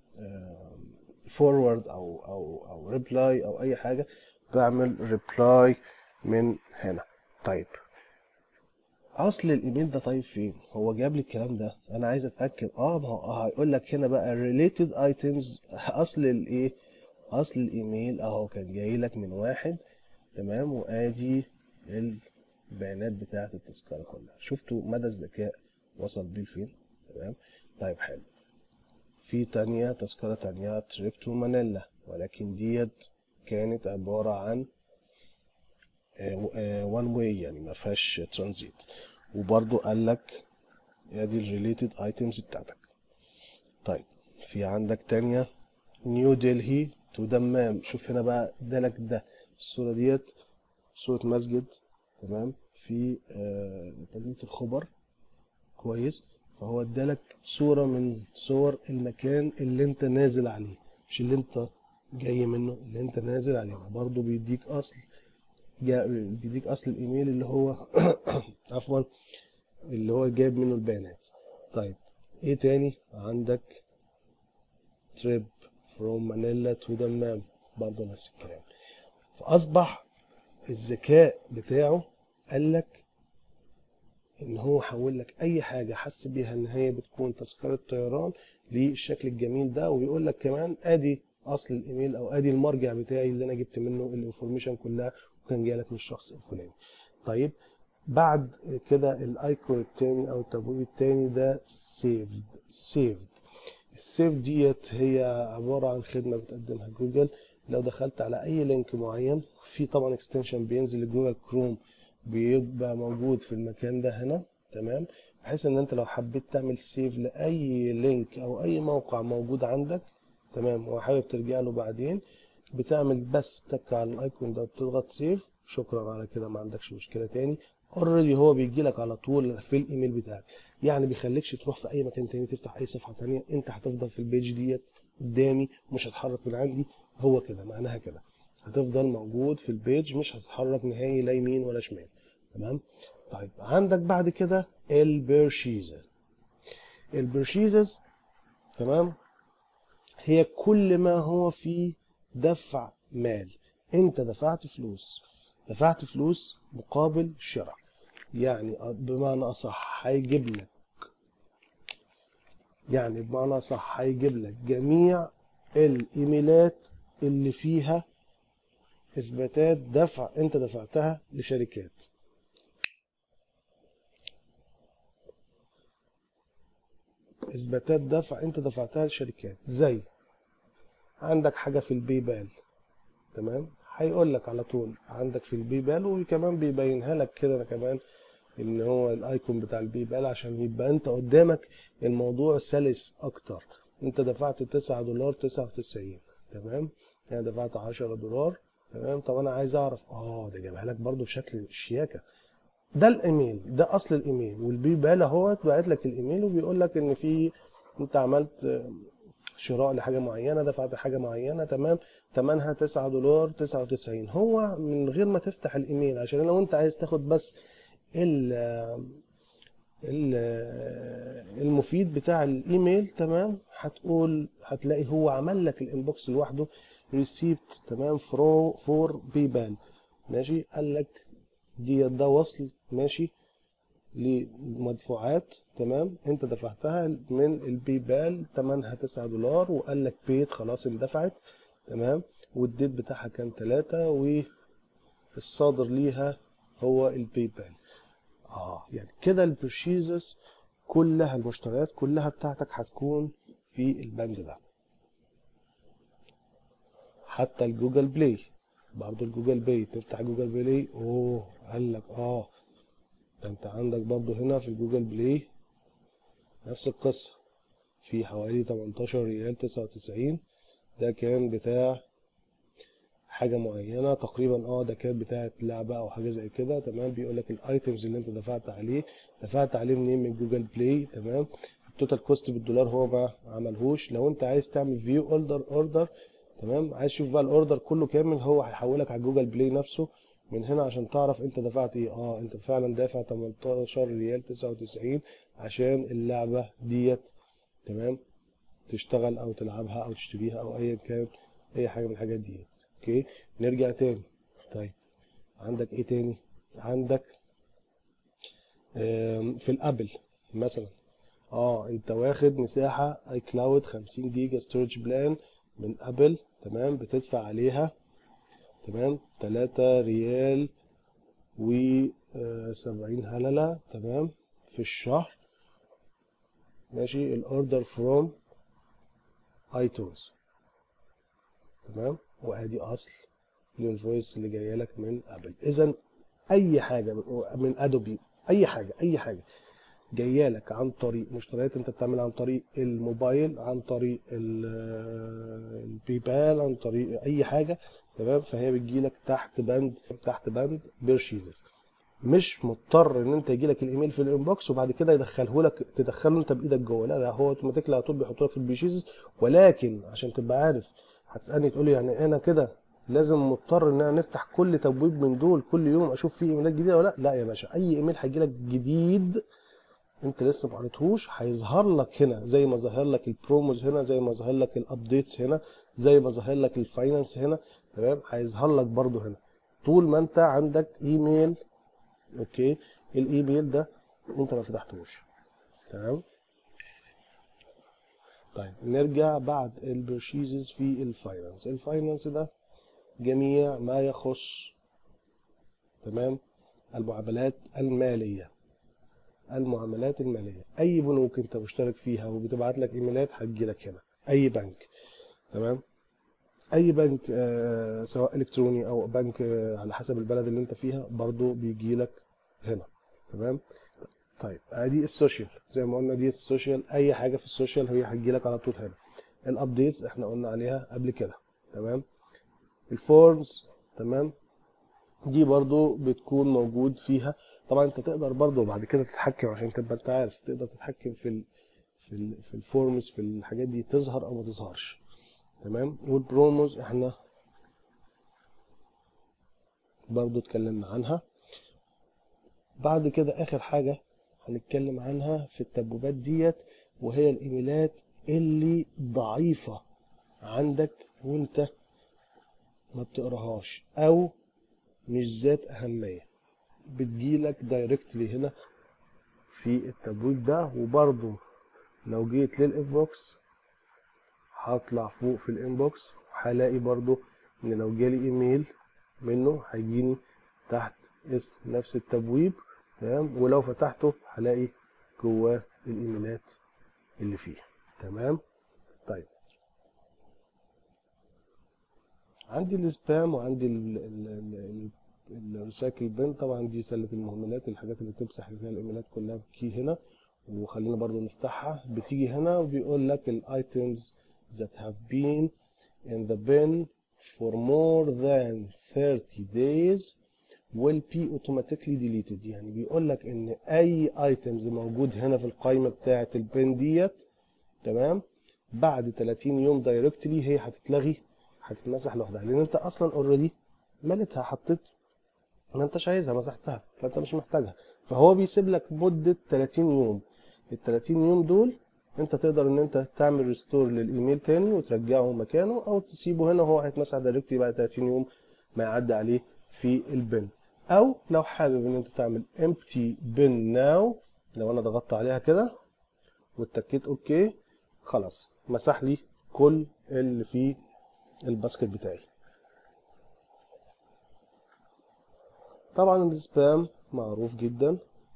فورورد او او او ريبلاي او اي حاجه بعمل ريبلاي من هنا طيب اصل الايميل ده طيب فين هو جاب لي الكلام ده انا عايز اتاكد اه ما هو هيقول لك هنا بقى related items اصل الايه اصل الايميل اهو كان جاي لك من واحد تمام وادي البيانات بتاعه التذكره كلها شفتوا مدى الذكاء وصل بيه لفين تمام طيب حلو في تانية تذكرة تانية تريب تو مانيلا ولكن ديت كانت عبارة عن وان واي يعني ما فيهاش ترانزيت وبرضو قال لك ادي الريليتد ايتمز بتاعتك طيب في عندك تانية نيو دلهي تو دمام شوف هنا بقى ادالك ده الصورة ديت صورة مسجد تمام في آه، مدينة الخبر كويس فهو ادالك صورة من صور المكان اللي انت نازل عليه مش اللي انت جاي منه اللي انت نازل عليه برضه بيديك اصل جا بيديك اصل الايميل اللي هو عفوا اللي هو جايب منه البيانات طيب ايه تاني عندك تريب فروم مانيلا تو دمام برضه نفس الكلام فاصبح الذكاء بتاعه قال لك ان هو حول لك اي حاجه حس بيها ان هي بتكون تذكره طيران للشكل الجميل ده وبيقول لك كمان ادي اصل الايميل او ادي المرجع بتاعي اللي انا جبت منه الانفورميشن كلها وكان جاي لك من الشخص الفلاني طيب بعد كده الايكون التاني او التبويب التاني ده سيفد سيفد السيف ديت هي عباره عن خدمه بتقدمها جوجل لو دخلت على اي لينك معين في طبعا اكستنشن بينزل لجوجل كروم بيبقى موجود في المكان ده هنا تمام بحيث ان انت لو حبيت تعمل سيف لاي لينك او اي موقع موجود عندك تمام وحابب ترجع له بعدين بتعمل بس تك على الايكون ده وبتضغط سيف شكرا على كده ما عندكش مشكله تاني اوريدي هو بيجي لك على طول في الايميل بتاعك يعني بيخليكش تروح في اي مكان تاني تفتح اي صفحه تانية انت هتفضل في البيج ديت قدامي مش هتحرك من عندي هو كده معناها كده هتفضل موجود في البيج مش هتتحرك نهائي لا يمين ولا شمال تمام طيب عندك بعد كده البرشيزة البرشيزز تمام هي كل ما هو في دفع مال انت دفعت فلوس دفعت فلوس مقابل شراء يعني بمعنى اصح هيجيب لك يعني بمعنى اصح هيجيب لك جميع الايميلات اللي فيها اثباتات دفع انت دفعتها لشركات اثباتات دفع انت دفعتها لشركات زي عندك حاجه في البي بال تمام هيقول لك على طول عندك في البي بال وكمان بيبينها لك كده كمان ان هو الايكون بتاع البي بال عشان يبقى انت قدامك الموضوع سلس اكتر انت دفعت 9 دولار 99 تمام انا دفعت 10 دولار تمام طب انا عايز اعرف اه ده جابها لك برضو بشكل شياكه ده الايميل ده اصل الايميل والبي بال اهوت باعت لك الايميل وبيقول لك ان في انت عملت شراء لحاجه معينه دفعت حاجه معينه تمام تمنها 9 دولار 99 هو من غير ما تفتح الايميل عشان لو انت عايز تاخد بس ال ال- المفيد بتاع الايميل تمام هتقول هتلاقي هو عمل لك الانبوكس لوحده ريسيبت تمام فرو فور باي ماشي قال لك دي ده وصل ماشي لمدفوعات تمام انت دفعتها من الباي بال تمنها 9 دولار وقال لك بيت خلاص اندفعت تمام والديت بتاعها كان 3 والصادر ليها هو الباي بال اه يعني كده البرشيزز كلها المشتريات كلها بتاعتك هتكون في البند ده حتى الجوجل بلاي برضه الجوجل بلاي تفتح جوجل بلاي اوه قال لك اه ده انت عندك برضه هنا في الجوجل بلاي نفس القصة في حوالي 18 ريال 99 ده كان بتاع حاجة معينة تقريبا اه ده كانت بتاعة لعبة او حاجة زي كده تمام بيقول لك الايتمز اللي انت دفعت عليه دفعت عليه منين من جوجل بلاي تمام التوتال كوست بالدولار هو ما عملهوش لو انت عايز تعمل فيو اوردر اوردر تمام عايز تشوف بقى الاوردر كله كامل هو هيحولك على جوجل بلاي نفسه من هنا عشان تعرف انت دفعت ايه اه انت فعلا دافع 18 ريال 99 عشان اللعبة ديت تمام تشتغل او تلعبها او تشتريها او ايا كان اي حاجة من الحاجات ديت اوكي نرجع تاني طيب عندك ايه تاني عندك آم، في الابل مثلا اه انت واخد مساحة اي كلاود 50 جيجا ستورج بلان من ابل تمام بتدفع عليها تمام 3 ريال و آه، 70 هللة تمام في الشهر ماشي الاوردر فروم ايتونز تمام وادي اصل الانفويس اللي جايه لك من ابل اذا اي حاجه من ادوبي اي حاجه اي حاجه جايه لك عن طريق مشتريات انت بتعملها عن طريق الموبايل عن طريق ال- الباي بال عن طريق اي حاجه تمام فهي بتجيلك تحت بند تحت بند بيرشيزز مش مضطر ان انت يجيلك الايميل في الانبوكس وبعد كده يدخله لك تدخله انت بايدك جوه لا لا هو اوتوماتيكلي على طول بيحطه لك في البيرشيزز ولكن عشان تبقى عارف هتسالني تقول لي يعني انا كده لازم مضطر ان انا نفتح كل تبويب من دول كل يوم اشوف فيه ايميلات جديده ولا لا لا يا باشا اي ايميل هيجيلك جديد انت لسه ما قريتهوش هيظهر لك هنا زي ما ظهر لك البروموز هنا زي ما ظهر لك الابديتس هنا زي ما ظهر لك الفاينانس هنا تمام هيظهر لك برضو هنا طول ما انت عندك ايميل اوكي الايميل ده انت ما فتحتوش تمام طيب نرجع بعد البرشيزز في الفاينانس الفاينانس ده جميع ما يخص تمام المعاملات الماليه المعاملات الماليه اي بنوك انت مشترك فيها وبتبعت لك ايميلات هتجيلك هنا اي بنك تمام اي بنك آه سواء الكتروني او بنك آه على حسب البلد اللي انت فيها برضو بيجيلك هنا تمام طيب ادي السوشيال زي ما قلنا دي السوشيال اي حاجه في السوشيال هي هتجيلك على طول هنا الابديتس احنا قلنا عليها قبل كده تمام الفورمز تمام دي برضو بتكون موجود فيها طبعا انت تقدر برضو بعد كده تتحكم عشان تبقى انت عارف تقدر تتحكم في ال في ال في الفورمز في الحاجات دي تظهر او ما تظهرش تمام والبروموز احنا برضو اتكلمنا عنها بعد كده اخر حاجة هنتكلم عنها في التبويبات ديت وهي الايميلات اللي ضعيفة عندك وانت ما بتقراهاش او مش ذات اهمية بتجيلك دايركتلي هنا في التبويب ده وبرضو لو جيت للانبوكس هطلع فوق في الانبوكس هلاقي برضو ان لو جالي ايميل منه هيجيني تحت اسم نفس التبويب تمام ولو فتحته هلاقي جواه الايميلات اللي فيه تمام طيب عندي السبام وعندي الريسايكل بين طبعا دي سله المهملات الحاجات اللي بتمسح فيها الايميلات كلها بكي هنا وخلينا برضو نفتحها بتيجي هنا وبيقول لك الايتمز that have been in the bin for more than 30 days will be automatically deleted يعني بيقول لك ان اي ايتمز موجود هنا في القائمه بتاعه البن ديت تمام بعد 30 يوم دايركتلي هي هتتلغي هتتمسح لوحدها لان انت اصلا اوريدي ملتها حطيت ما انتش عايزها مسحتها فانت مش محتاجها فهو بيسيب لك مده 30 يوم ال 30 يوم دول انت تقدر ان انت تعمل ريستور للايميل تاني وترجعه مكانه او تسيبه هنا وهو هيتمسح دايركتلي بعد 30 يوم ما يعدي عليه في البن او لو حابب ان انت تعمل empty bin now لو انا ضغطت عليها كده واتكيت اوكي خلاص مسح لي كل اللي في الباسكت بتاعي طبعا السبام معروف جدا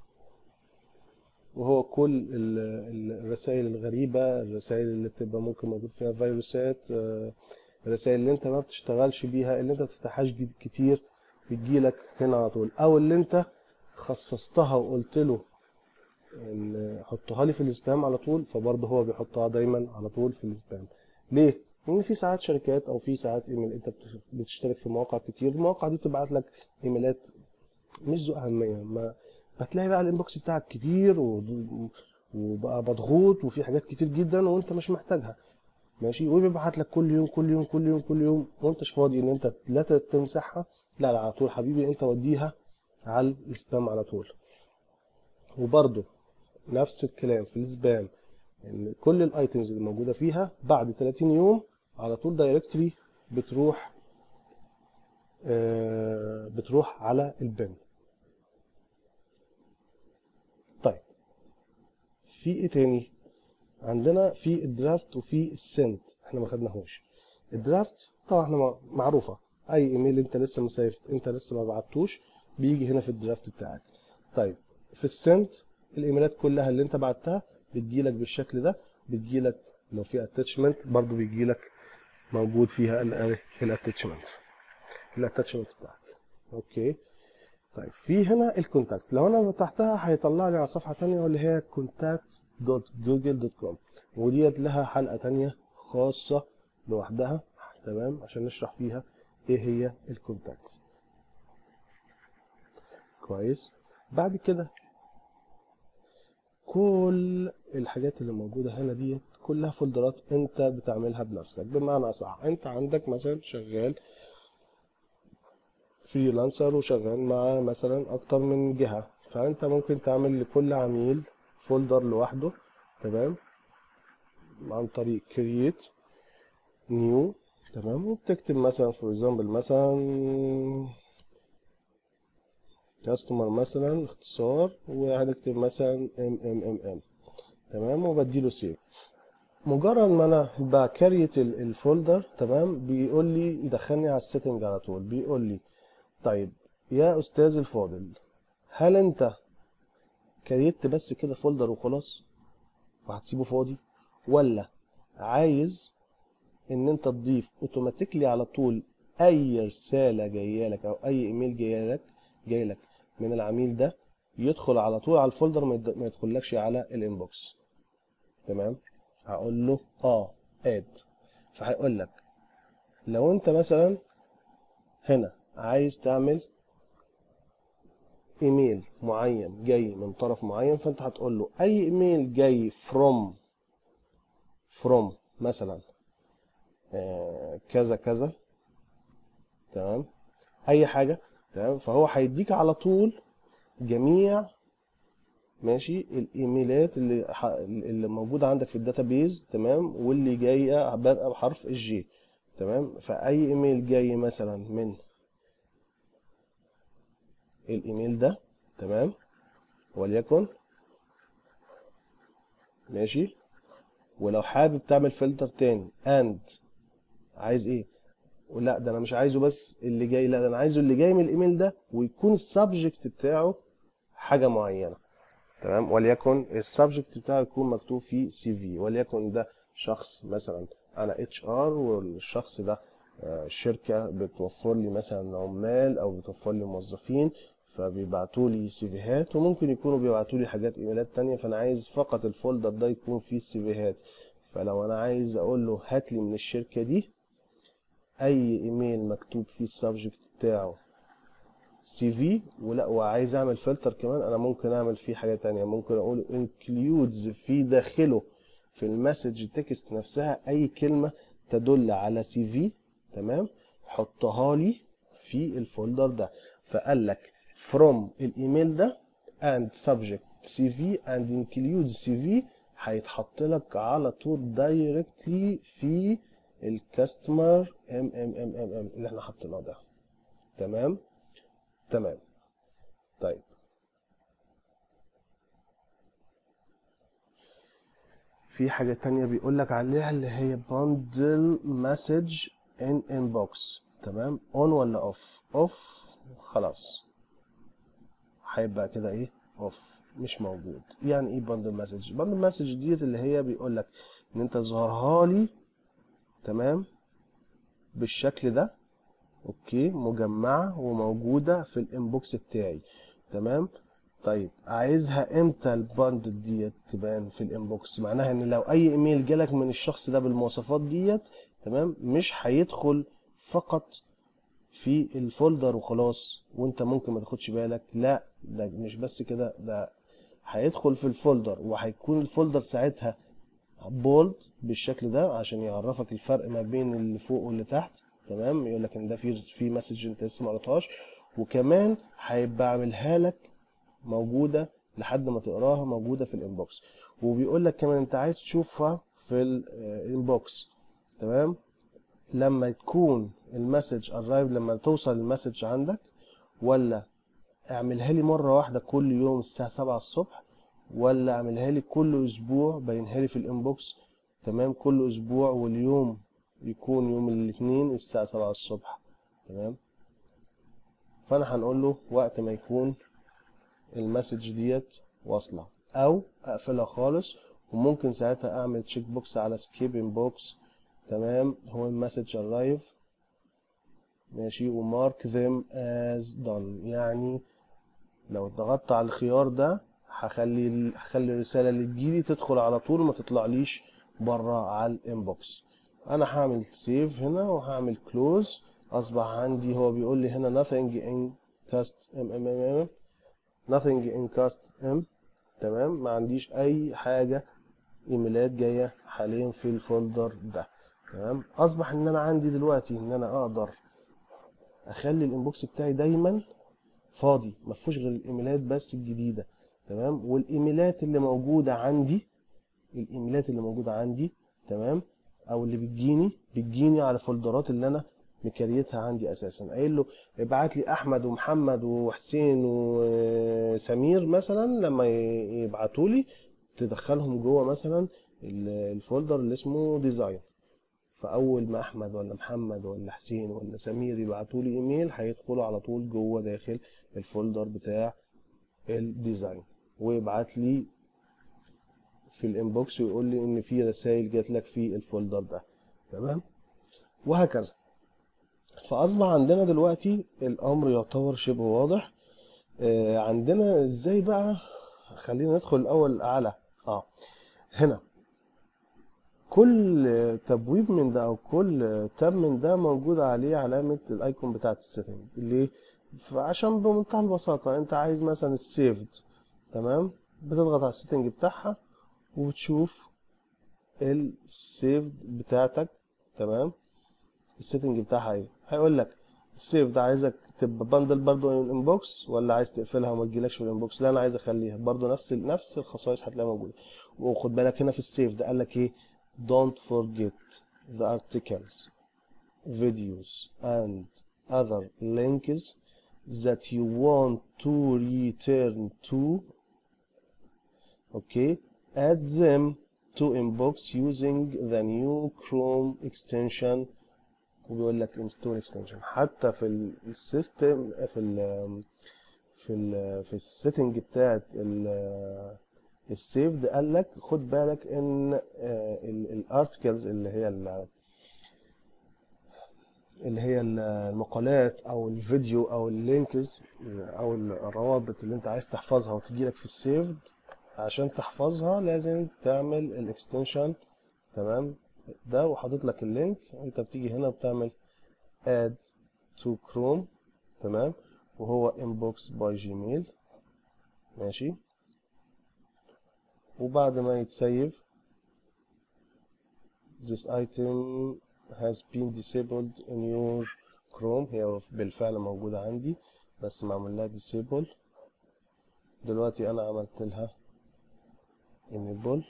وهو كل ال- ال- الرسائل الغريبة الرسائل اللي بتبقى ممكن موجود فيها فيروسات آه، الرسائل اللي انت ما بتشتغلش بيها اللي انت ما تفتحهاش جد- كتير بتجيلك هنا على طول او اللي انت خصصتها وقلت له ان حطها لي في السبام على طول فبرضه هو بيحطها دايما على طول في السبام ليه لان في ساعات شركات او في ساعات ايميل انت بتش- بتشترك في مواقع كتير المواقع دي بتبعت لك ايميلات مش ذو اهميه ما بتلاقي بقى الانبوكس بتاعك كبير و- وبقى مضغوط وفي حاجات كتير جدا وانت مش محتاجها ماشي وبيبعت لك كل يوم كل يوم كل يوم كل يوم وانتش فاضي ان انت لا تمسحها لا لا على طول حبيبي انت وديها على السبام على طول وبرده نفس الكلام في السبام ان كل الايتمز اللي موجوده فيها بعد 30 يوم على طول دايركتلي بتروح آه بتروح على البن طيب في ايه تاني عندنا في الدرافت وفي السنت احنا ما خدناهوش الدرافت طبعا احنا مع- معروفه اي ايميل انت لسه مسيف انت لسه ما بعتوش بيجي هنا في الدرافت بتاعك طيب في السنت الايميلات كلها اللي انت بعتها بتجيلك بالشكل ده بتجيلك لو في اتاتشمنت برضو بيجيلك موجود فيها الاتاتشمنت الاتاتشمنت بتاعك اوكي طيب في هنا الكونتاكت لو انا فتحتها هيطلع لي على صفحه تانية واللي هي contact.google.com وديت لها حلقه تانية خاصه لوحدها تمام عشان نشرح فيها ايه هي الكونتاكت كويس بعد كده كل الحاجات اللي موجوده هنا ديت كلها فولدرات انت بتعملها بنفسك بمعنى اصح انت عندك مثلا شغال فريلانسر وشغال مع مثلا اكتر من جهة فانت ممكن تعمل لكل عميل فولدر لوحده تمام عن طريق create new تمام وبتكتب مثلا for example مثلا كاستمر مثلا اختصار وهنكتب مثلا MMMM تمام وبديله سيف مجرد ما انا بكريت ال- الفولدر تمام بيقول لي يدخلني على السيتنج على طول بيقول لي طيب يا استاذ الفاضل هل انت كريت بس كده فولدر وخلاص وهتسيبه فاضي ولا عايز ان انت تضيف اوتوماتيكلي على طول اي رساله جايه لك او اي ايميل جاي لك جاي لك من العميل ده يدخل على طول على الفولدر ما يد- ما يدخلكش على الانبوكس تمام هقول له اه اد فهيقول لك لو انت مثلا هنا عايز تعمل ايميل معين جاي من طرف معين فانت هتقول له اي ايميل جاي from from مثلا آه، كذا كذا تمام اي حاجه تمام فهو هيديك على طول جميع ماشي الايميلات اللي ح- اللي موجوده عندك في الداتابيز تمام واللي جايه بادئه بحرف الجي تمام فاي ايميل جاي مثلا من الايميل ده تمام وليكن ماشي ولو حابب تعمل فلتر تاني اند عايز ايه ولا ده انا مش عايزه بس اللي جاي لا ده انا عايزه اللي جاي من الايميل ده ويكون السبجكت بتاعه حاجه معينه تمام وليكن السبجكت بتاعه يكون مكتوب فيه سي في وليكن ده شخص مثلا انا اتش ار والشخص ده آه، الشركه بتوفر لي مثلا عمال او بتوفر لي موظفين فبيبعتوا لي سيفيهات وممكن يكونوا بيبعتوا لي حاجات ايميلات تانية فانا عايز فقط الفولدر ده يكون فيه السيفيهات فلو انا عايز اقول له هات لي من الشركه دي اي ايميل مكتوب فيه السبجكت بتاعه سي في ولا وعايز اعمل فلتر كمان انا ممكن اعمل فيه حاجه تانية ممكن اقول includes في داخله في المسج تكست نفسها اي كلمه تدل على سي في تمام حطها لي في الفولدر ده فقال لك from الايميل ده and subject CV and include CV هيتحط لك على طول دايركتلي في الكاستمر ام ام ام ام ام اللي احنا حطيناه ده تمام تمام طيب في حاجة تانية بيقول لك عليها اللي هي bundle message in inbox تمام on ولا off off خلاص هيبقى كده ايه اوف مش موجود يعني ايه باندل مسج باندل مسج ديت اللي هي بيقول لك ان انت ظهرها لي تمام بالشكل ده اوكي مجمعه وموجوده في الانبوكس بتاعي تمام طيب عايزها امتى الباندل ديت تبان في الانبوكس معناها ان لو اي ايميل جالك من الشخص ده بالمواصفات ديت تمام مش هيدخل فقط في الفولدر وخلاص وانت ممكن ما تاخدش بالك لا ده مش بس كده ده هيدخل في الفولدر وهيكون الفولدر ساعتها بولد بالشكل ده عشان يعرفك الفرق ما بين اللي فوق واللي تحت تمام يقول لك ان ده في في مسج انت لسه ما قريتهاش وكمان هيبقى عاملها لك موجوده لحد ما تقراها موجوده في الانبوكس وبيقول لك كمان انت عايز تشوفها في الانبوكس تمام لما تكون المسج ارايف لما توصل المسج عندك ولا اعملها لي مره واحده كل يوم الساعه 7 الصبح ولا اعملها لي كل اسبوع بينها لي في الانبوكس تمام كل اسبوع واليوم يكون يوم الاثنين الساعه 7 الصبح تمام فانا هنقول له وقت ما يكون المسج ديت واصله او اقفلها خالص وممكن ساعتها اعمل تشيك بوكس على سكيب انبوكس تمام هو المسج ارايف ماشي ومارك them as done يعني لو ضغطت على الخيار ده هخلي هخلي الرساله اللي تجيلي تدخل على طول ما تطلعليش بره على الانبوكس انا هعمل سيف هنا وهعمل كلوز اصبح عندي هو بيقول لي هنا nothing in cast m m m m nothing in cast m تمام ما عنديش اي حاجه ايميلات جايه حاليا في الفولدر ده تمام اصبح ان انا عندي دلوقتي ان انا اقدر اخلي الانبوكس بتاعي دايما فاضي ما فيهوش غير الايميلات بس الجديده تمام والايميلات اللي موجوده عندي الايميلات اللي موجوده عندي تمام او اللي بتجيني بتجيني على الفولدرات اللي انا مكريتها عندي اساسا قايل له ابعت لي احمد ومحمد وحسين وسمير مثلا لما يبعتوا لي تدخلهم جوه مثلا الفولدر اللي اسمه ديزاين فاول ما احمد ولا محمد ولا حسين ولا سمير يبعتوا لي ايميل هيدخلوا على طول جوه داخل الفولدر بتاع الديزاين ويبعت لي في الانبوكس ويقول لي ان في رسائل جات لك في الفولدر ده تمام وهكذا فاصبح عندنا دلوقتي الامر يعتبر شبه واضح آه عندنا ازاي بقى خلينا ندخل الاول على اه هنا كل تبويب من ده او كل تاب من ده موجود عليه علامه الايكون بتاعه السيتنج ليه فعشان بمنتهى البساطه انت عايز مثلا السيفد تمام بتضغط على السيتنج بتاعها وبتشوف السيفد بتاعتك تمام السيتنج بتاعها ايه هيقول لك السيف ده عايزك تبقى بندل برضو الانبوكس ولا عايز تقفلها وما تجيلكش في الانبوكس لا انا عايز اخليها برضو نفس نفس الخصائص هتلاقيها موجوده وخد بالك هنا في السيف ده قال لك ايه don't forget the articles videos and other links that you want to return to okay add them to inbox using the new chrome extension وبيقول لك انستول اكستنشن حتى في السيستم في ال في ال في السيتنج بتاعت السيف ده قال لك خد بالك ان الارتكلز اللي هي اللي هي المقالات او الفيديو او اللينكز او الروابط اللي انت عايز تحفظها وتجي لك في السيفد عشان تحفظها لازم تعمل الاكستنشن تمام ده وحاطط لك اللينك انت بتيجي هنا بتعمل add to chrome تمام وهو inbox by gmail ماشي وبعد ما يتسيف this item has been disabled in your chrome هي بالفعل موجودة عندي بس معمول لها disable دلوقتي انا عملت لها enable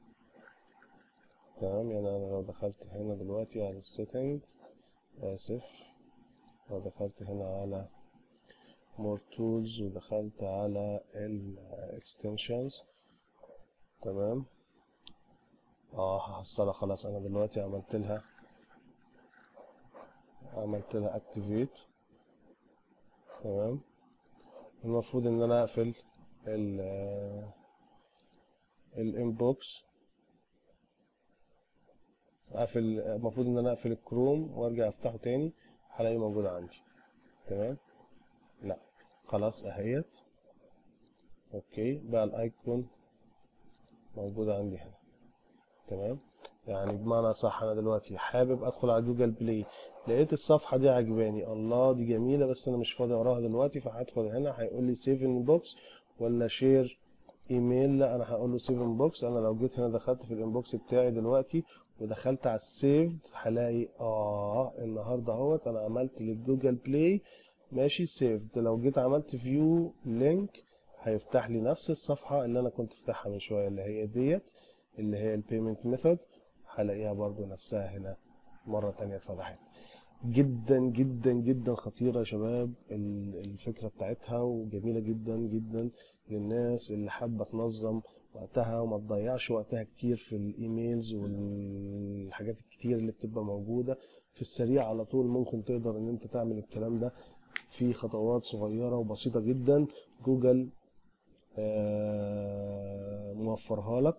تمام يعني انا لو دخلت هنا دلوقتي على السيتنج اسف لو دخلت هنا على more tools ودخلت على ال extensions تمام اه هحصلها خلاص انا دلوقتي عملت لها عملت لها activate تمام المفروض ان انا اقفل ال الانبوكس اقفل المفروض ان انا اقفل الكروم وارجع افتحه تاني هلاقيه موجود عندي تمام لا خلاص اهيت اوكي بقى الايكون موجودة عندي هنا تمام يعني بمعنى صح انا دلوقتي حابب ادخل على جوجل بلاي لقيت الصفحة دي عجباني الله دي جميلة بس انا مش فاضي اقراها دلوقتي فهدخل هنا هيقول لي سيف ان بوكس ولا شير ايميل لا انا هقول له سيف انبوكس انا لو جيت هنا دخلت في الانبوكس بتاعي دلوقتي ودخلت على السيفد هلاقي اه النهارده اهوت انا عملت للجوجل بلاي ماشي سيفد لو جيت عملت فيو لينك هيفتح لي نفس الصفحه اللي انا كنت فاتحها من شويه اللي هي ديت اللي هي البيمنت ميثود هلاقيها برضو نفسها هنا مره تانية اتفتحت جدا جدا جدا خطيره يا شباب الفكره بتاعتها وجميله جدا جدا للناس اللي حابه تنظم وقتها وما تضيعش وقتها كتير في الايميلز والحاجات الكتير اللي بتبقى موجوده في السريع على طول ممكن تقدر ان انت تعمل الكلام ده في خطوات صغيره وبسيطه جدا جوجل موفرها لك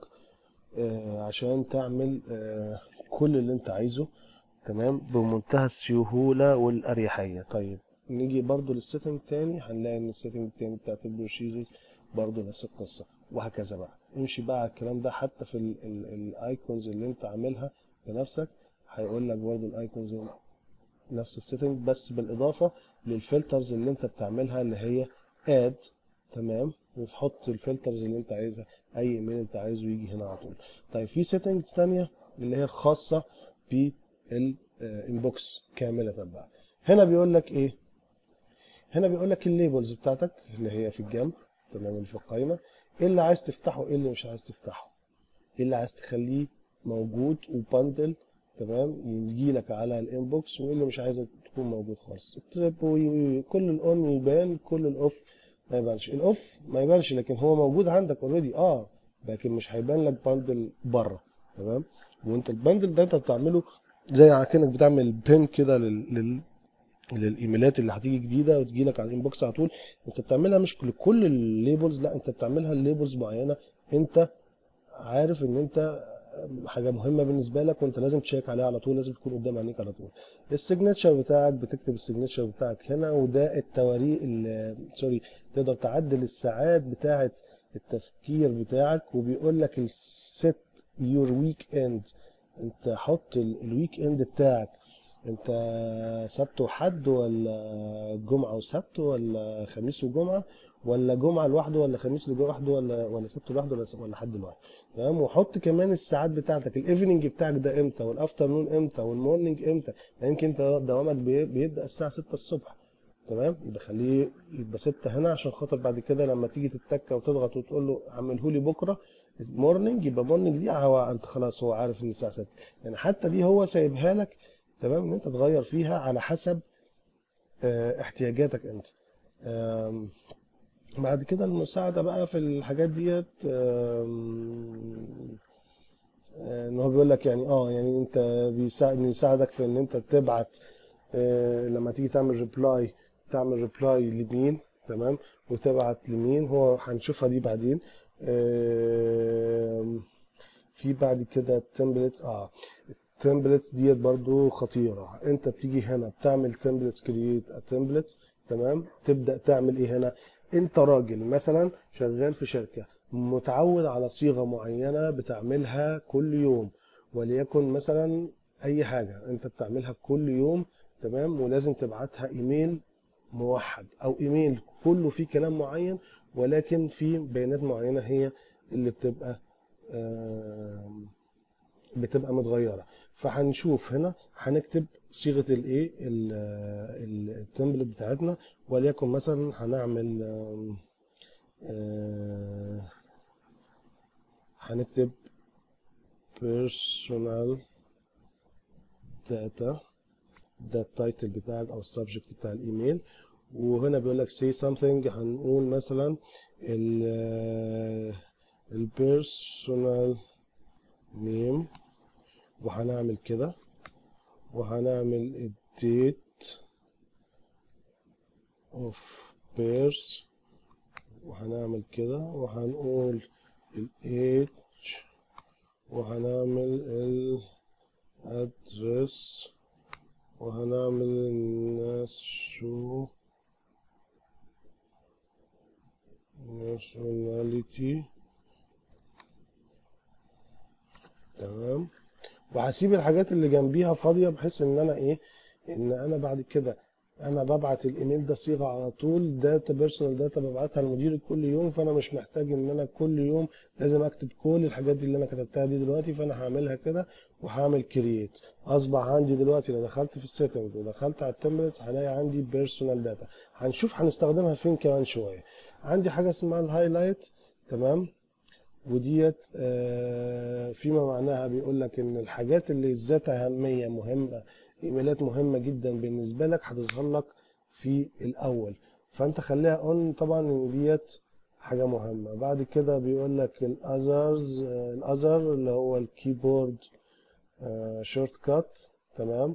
عشان تعمل كل اللي انت عايزه تمام بمنتهى السهوله والاريحيه طيب نيجي برضو للسيتنج تاني هنلاقي ان السيتنج التاني بتاعت البروشيزز برضو نفس القصه وهكذا بقى امشي بقى على الكلام ده حتى في الايكونز اللي انت عاملها بنفسك هيقول لك برضو الايكونز نفس السيتنج بس بالاضافه للفلترز اللي انت بتعملها اللي هي اد تمام وتحط الفلترز اللي انت عايزها اي ايميل انت عايزه يجي هنا على طول طيب في سيتنجز ثانيه اللي هي الخاصه بالانبوكس كامله بقى هنا بيقول لك ايه هنا بيقول لك الليبلز بتاعتك اللي هي في الجنب تمام اللي في القائمه ايه اللي عايز تفتحه ايه اللي مش عايز تفتحه ايه اللي عايز تخليه موجود وباندل تمام يجي لك على الانبوكس وايه اللي مش عايزه تكون موجود خالص التريب وي وي كل الاون يبان كل الاوف ما يبانش الاوف ما يبانش لكن هو موجود عندك اوريدي اه لكن مش هيبان لك باندل بره تمام وانت الباندل ده انت بتعمله زي كانك بتعمل بين كده لل, لل... للايميلات اللي هتيجي جديده وتجي لك على الانبوكس على طول انت بتعملها مش لكل الليبلز لا انت بتعملها لليبلز معينه انت عارف ان انت حاجه مهمه بالنسبه لك وانت لازم تشيك عليها على طول لازم تكون قدام عينيك على طول السيجنتشر بتاعك بتكتب السيجنتشر بتاعك هنا وده التواريخ سوري تقدر تعدل الساعات بتاعه التذكير بتاعك وبيقول لك الست يور ويك اند انت حط الويك اند بتاعك انت سبت وحد ولا جمعه وسبت ولا خميس وجمعه ولا جمعه لوحده ولا خميس لوحده ولا ولا سبت لوحده ولا ولا حد لوحده تمام وحط كمان الساعات بتاعتك الايفنينج بتاعك ده امتى والافترنون امتى والمورنينج امتى يمكن انت دوامك بيبدا الساعه 6 الصبح تمام يبقى خليه يبقى 6 هنا عشان خاطر بعد كده لما تيجي تتك وتضغط وتقول له اعمله لي بكره مورنينج يبقى مورنينج دي هو انت خلاص هو عارف ان الساعه 6 يعني حتى دي هو سايبها لك تمام ان انت تغير فيها على حسب اه احتياجاتك انت بعد كده المساعدة بقى في الحاجات ديت ان هو بيقول لك يعني اه يعني انت بيساعد يساعدك في ان انت تبعت اه لما تيجي تعمل ريبلاي تعمل ريبلاي لمين تمام وتبعت لمين هو هنشوفها دي بعدين اه في بعد كده التمبلتس اه التمبلتس ديت برضو خطيرة انت بتيجي هنا بتعمل تمبلتس كرييت تمبلت تمام تبدأ تعمل ايه هنا انت راجل مثلا شغال في شركة متعود على صيغة معينة بتعملها كل يوم وليكن مثلا اي حاجة انت بتعملها كل يوم تمام ولازم تبعتها ايميل موحد او ايميل كله فيه كلام معين ولكن فيه بيانات معينة هي اللي بتبقى بتبقى متغيره فهنشوف هنا هنكتب صيغه الايه التمبلت بتاعتنا وليكن مثلا هنعمل آم، آه، هنكتب personal data ده التايتل بتاعك او السبجكت بتاع الايميل وهنا بيقول لك say something هنقول مثلا ال البيرسونال نيم وهنعمل كده وهنعمل الديت اوف بيرس وهنعمل كده وهنقول الايج وهنعمل الادرس وهنعمل الناس شو nationality تمام وهسيب الحاجات اللي جنبيها فاضيه بحيث ان انا ايه ان انا بعد كده انا ببعت الايميل ده صيغه على طول داتا بيرسونال داتا ببعتها لمديري كل يوم فانا مش محتاج ان انا كل يوم لازم اكتب كل الحاجات دي اللي انا كتبتها دي دلوقتي فانا هعملها كده وهعمل كرييت اصبح عندي دلوقتي لو دخلت في السيتنج ودخلت على التمبلتس هلاقي عندي بيرسونال داتا هنشوف هنستخدمها فين كمان شويه عندي حاجه اسمها الهايلايت تمام وديت آه، فيما معناها بيقول لك ان الحاجات اللي ذات اهميه مهمه ايميلات مهمه جدا بالنسبه لك هتظهر لك في الاول فانت خليها اون طبعا ان ديت حاجه مهمه بعد كده بيقول لك الاذرز الاذر اللي هو الكيبورد شورت كات تمام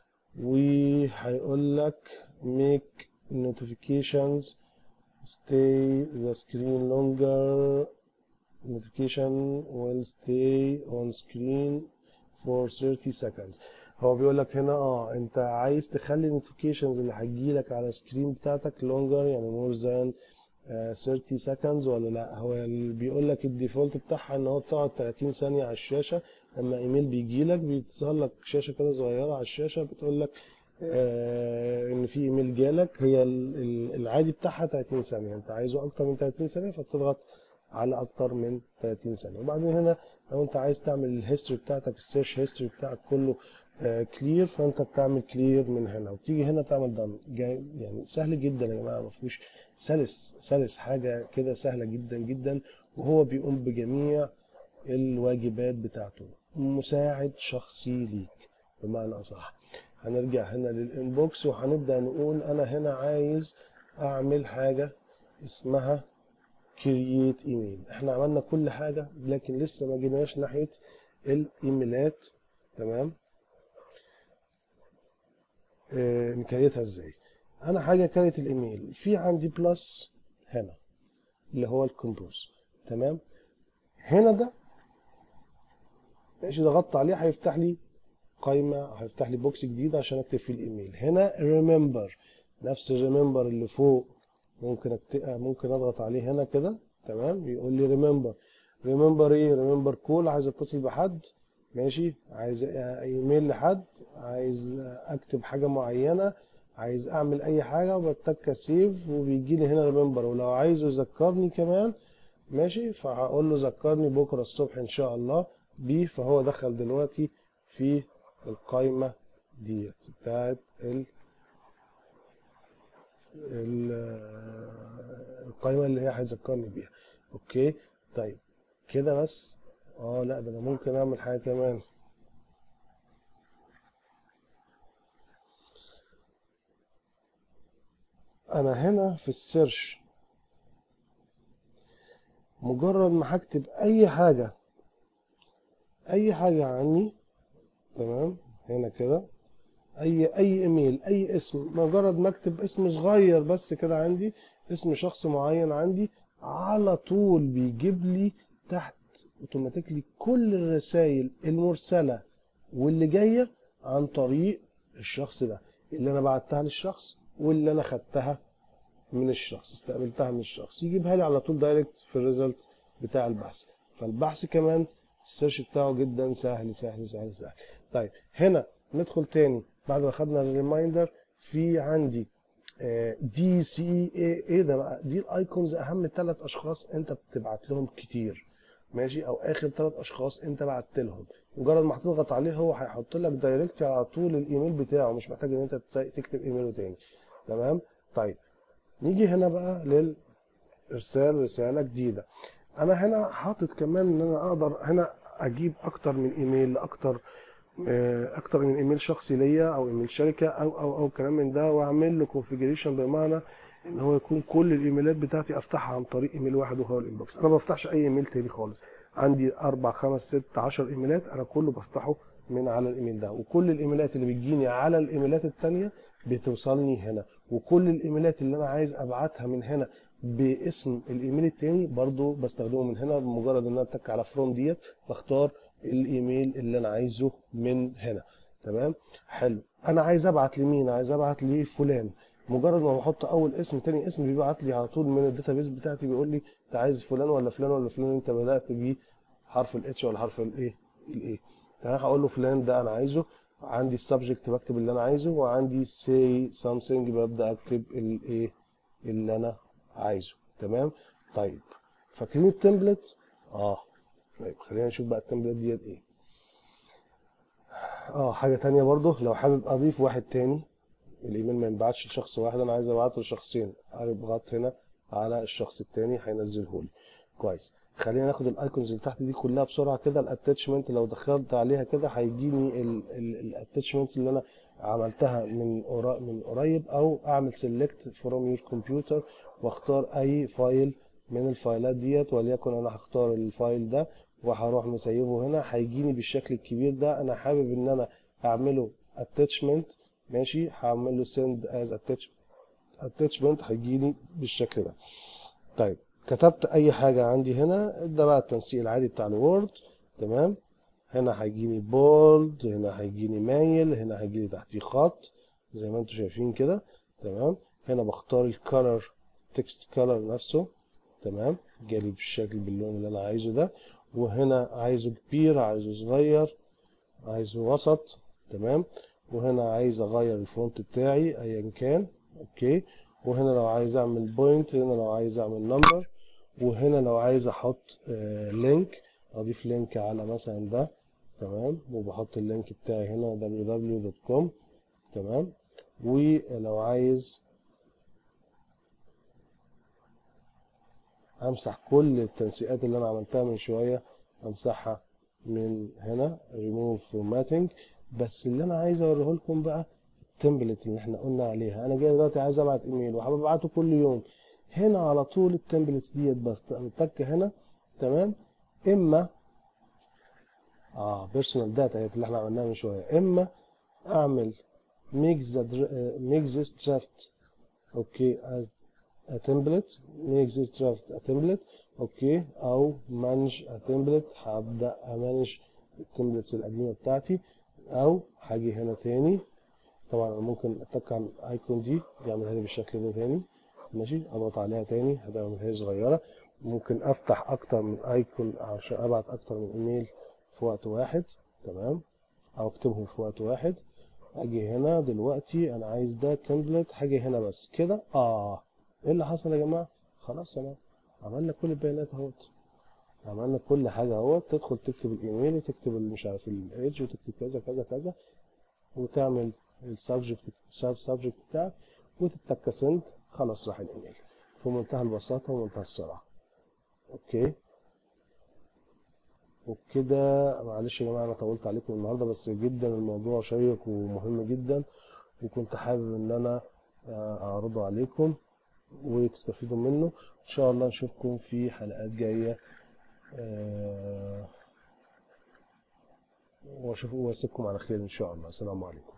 وهيقول لك make notifications stay the screen longer notification will stay on screen for 30 seconds هو بيقول لك هنا اه انت عايز تخلي النوتيفيكيشنز اللي هتجيلك على السكرين بتاعتك longer يعني more than آه، 30 seconds ولا لا هو اللي بيقول لك الديفولت بتاعها ان هو بتقعد 30 ثانيه على الشاشه لما ايميل بيجيلك بيظهر لك شاشه كده صغيره على الشاشه بتقول لك آه ان في ايميل جالك هي ال- ال- العادي بتاعها 30 ثانيه انت عايزه اكتر من 30 ثانيه فبتضغط على اكتر من 30 ثانيه وبعدين هنا لو انت عايز تعمل الهيستوري بتاعتك السيرش هيستوري بتاعك كله كلير فانت بتعمل كلير من هنا وتيجي هنا تعمل دان يعني سهل جدا يا جماعه ما فيهوش سلس سلس حاجه كده سهله جدا جدا وهو بيقوم بجميع الواجبات بتاعته مساعد شخصي ليك بمعنى اصح هنرجع هنا للانبوكس وهنبدا نقول انا هنا عايز اعمل حاجه اسمها كرييت ايميل احنا عملنا كل حاجه لكن لسه ما جيناش ناحيه الايميلات تمام آه، نكريتها ازاي انا حاجه كريت الايميل في عندي بلس هنا اللي هو الكومبوز تمام هنا ده ماشي ضغطت عليه هيفتح لي قائمه هيفتح لي بوكس جديد عشان اكتب فيه الايميل هنا ريمبر نفس الريمبر اللي فوق ممكن أكت... ممكن اضغط عليه هنا كده تمام بيقول لي ريمبر ريمبر ايه ريمبر كول عايز اتصل بحد ماشي عايز ايميل لحد عايز اكتب حاجه معينه عايز اعمل اي حاجه بتك سيف وبيجي لي هنا ريمبر ولو عايزه يذكرني كمان ماشي فهقول له ذكرني بكره الصبح ان شاء الله بيه فهو دخل دلوقتي في القائمه ديت بتاعت ال ال- القائمه اللي هي هيذكرني بيها اوكي طيب كده بس اه لا ده انا ممكن اعمل حاجه كمان انا هنا في السيرش مجرد ما هكتب اي حاجه اي حاجه عني تمام هنا كده اي اي ايميل اي اسم مجرد ما اكتب اسم صغير بس كده عندي اسم شخص معين عندي على طول بيجيب لي تحت اوتوماتيكلي كل الرسائل المرسله واللي جايه عن طريق الشخص ده اللي انا بعتها للشخص واللي انا خدتها من الشخص استقبلتها من الشخص يجيبها لي على طول دايركت في الريزلت بتاع البحث فالبحث كمان السيرش بتاعه جدا سهل سهل سهل سهل طيب هنا ندخل تاني بعد ما خدنا الريمايندر في عندي دي سي اي ايه ده بقى دي الايكونز اهم ثلاث اشخاص انت بتبعت لهم كتير ماشي او اخر ثلاث اشخاص انت بعت لهم مجرد ما هتضغط عليه هو هيحط لك دايركت على طول الايميل بتاعه مش محتاج ان انت تس- تكتب ايميله تاني تمام طيب نيجي هنا بقى للارسال رساله جديده انا هنا حاطط كمان ان انا اقدر هنا اجيب اكتر من ايميل لاكتر آه، اكتر من ايميل شخصي ليا او ايميل شركه او او او كلام من ده واعمل له كونفيجريشن بمعنى ان هو يكون كل الايميلات بتاعتي افتحها عن طريق ايميل واحد وهو الانبوكس انا ما بفتحش اي ايميل تاني خالص عندي اربع خمس ست عشر ايميلات انا كله بفتحه من على الايميل ده وكل الايميلات اللي بتجيني على الايميلات التانية بتوصلني هنا وكل الايميلات اللي انا عايز ابعتها من هنا باسم الايميل التاني برضو بستخدمه من هنا بمجرد ان انا اتك على فروم ديت بختار الايميل اللي انا عايزه من هنا تمام حلو انا عايز ابعت لمين عايز ابعت لفلان مجرد ما بحط اول اسم تاني اسم بيبعت لي على طول من الداتابيس بتاعتي بيقول لي انت عايز فلان ولا فلان ولا فلان انت بدات بيه حرف الاتش ولا حرف الايه الايه تمام هقول له فلان ده انا عايزه عندي السبجكت بكتب اللي انا عايزه وعندي say something ببدا اكتب الايه اللي انا عايزه تمام طيب فاكرين التمبلت اه طيب خلينا نشوف بقى التمبلت ديت ايه اه حاجه تانية برضو لو حابب اضيف واحد تاني الايميل ما ينبعتش لشخص واحد انا عايز ابعته لشخصين اضغط هنا على الشخص التاني هينزله لي كويس خلينا ناخد الايكونز اللي تحت دي كلها بسرعه كده الاتاتشمنت لو دخلت عليها كده هيجيني الاتاتشمنتس اللي انا عملتها من قرا- من قريب او اعمل سيلكت فروم يور كمبيوتر واختار اي فايل من الفايلات ديت وليكن انا هختار الفايل ده وهروح مسيبه هنا هيجيني بالشكل الكبير ده انا حابب ان انا اعمله اتاتشمنت ماشي هعمل له send as attach attachment هيجيلي بالشكل ده طيب كتبت اي حاجة عندي هنا ده بقى التنسيق العادي بتاع الوورد تمام هنا هيجيني بولد هنا هيجيني مايل هنا هيجيلي تحتيه خط زي ما انتم شايفين كده تمام هنا بختار الكالر تكست كالر نفسه تمام جالي بالشكل باللون اللي انا عايزه ده وهنا عايزه كبير عايزه صغير عايزه وسط تمام وهنا عايز اغير الفونت بتاعي ايا كان اوكي وهنا لو عايز اعمل بوينت هنا لو عايز اعمل نمبر وهنا لو عايز احط آه لينك اضيف لينك على مثلا ده تمام وبحط اللينك بتاعي هنا www.com تمام ولو عايز امسح كل التنسيقات اللي انا عملتها من شويه امسحها من هنا remove formatting بس اللي انا عايز اوريه لكم بقى التمبلت اللي احنا قلنا عليها انا جاي دلوقتي عايز ابعت ايميل وحابب ابعته كل يوم هنا على طول التمبلتس ديت بس بتك هنا تمام اما اه بيرسونال داتا اللي احنا عملناها من شويه اما اعمل make the dr- uh, make this draft اوكي as a template make this draft a template اوكي او manage a template هبدا امانج التمبلتس القديمه بتاعتي او هاجي هنا تاني طبعا انا ممكن اتك على الايكون دي يعملها لي بالشكل ده تاني ماشي اضغط عليها تاني هتعملها لي صغيره ممكن افتح اكتر من ايكون عشان ابعت اكتر من ايميل في وقت واحد تمام او اكتبهم في وقت واحد اجي هنا دلوقتي انا عايز ده تمبلت هاجي هنا بس كده اه ايه اللي حصل يا جماعه خلاص انا عملنا كل البيانات اهوت عملنا كل حاجه اهوت تدخل تكتب الايميل وتكتب مش عارف الايدج وتكتب كذا كذا كذا وتعمل السبجكت السبجكت بتاعك وتتك سند خلاص راح الايميل في منتهى البساطه ومنتهى السرعه اوكي وبكده معلش يا جماعه انا طولت عليكم النهارده بس جدا الموضوع شيق ومهم جدا وكنت حابب ان انا آه، اعرضه عليكم وتستفيدوا منه ان شاء الله نشوفكم في حلقات جايه آه، واشوف واسيبكم على خير ان شاء الله السلام عليكم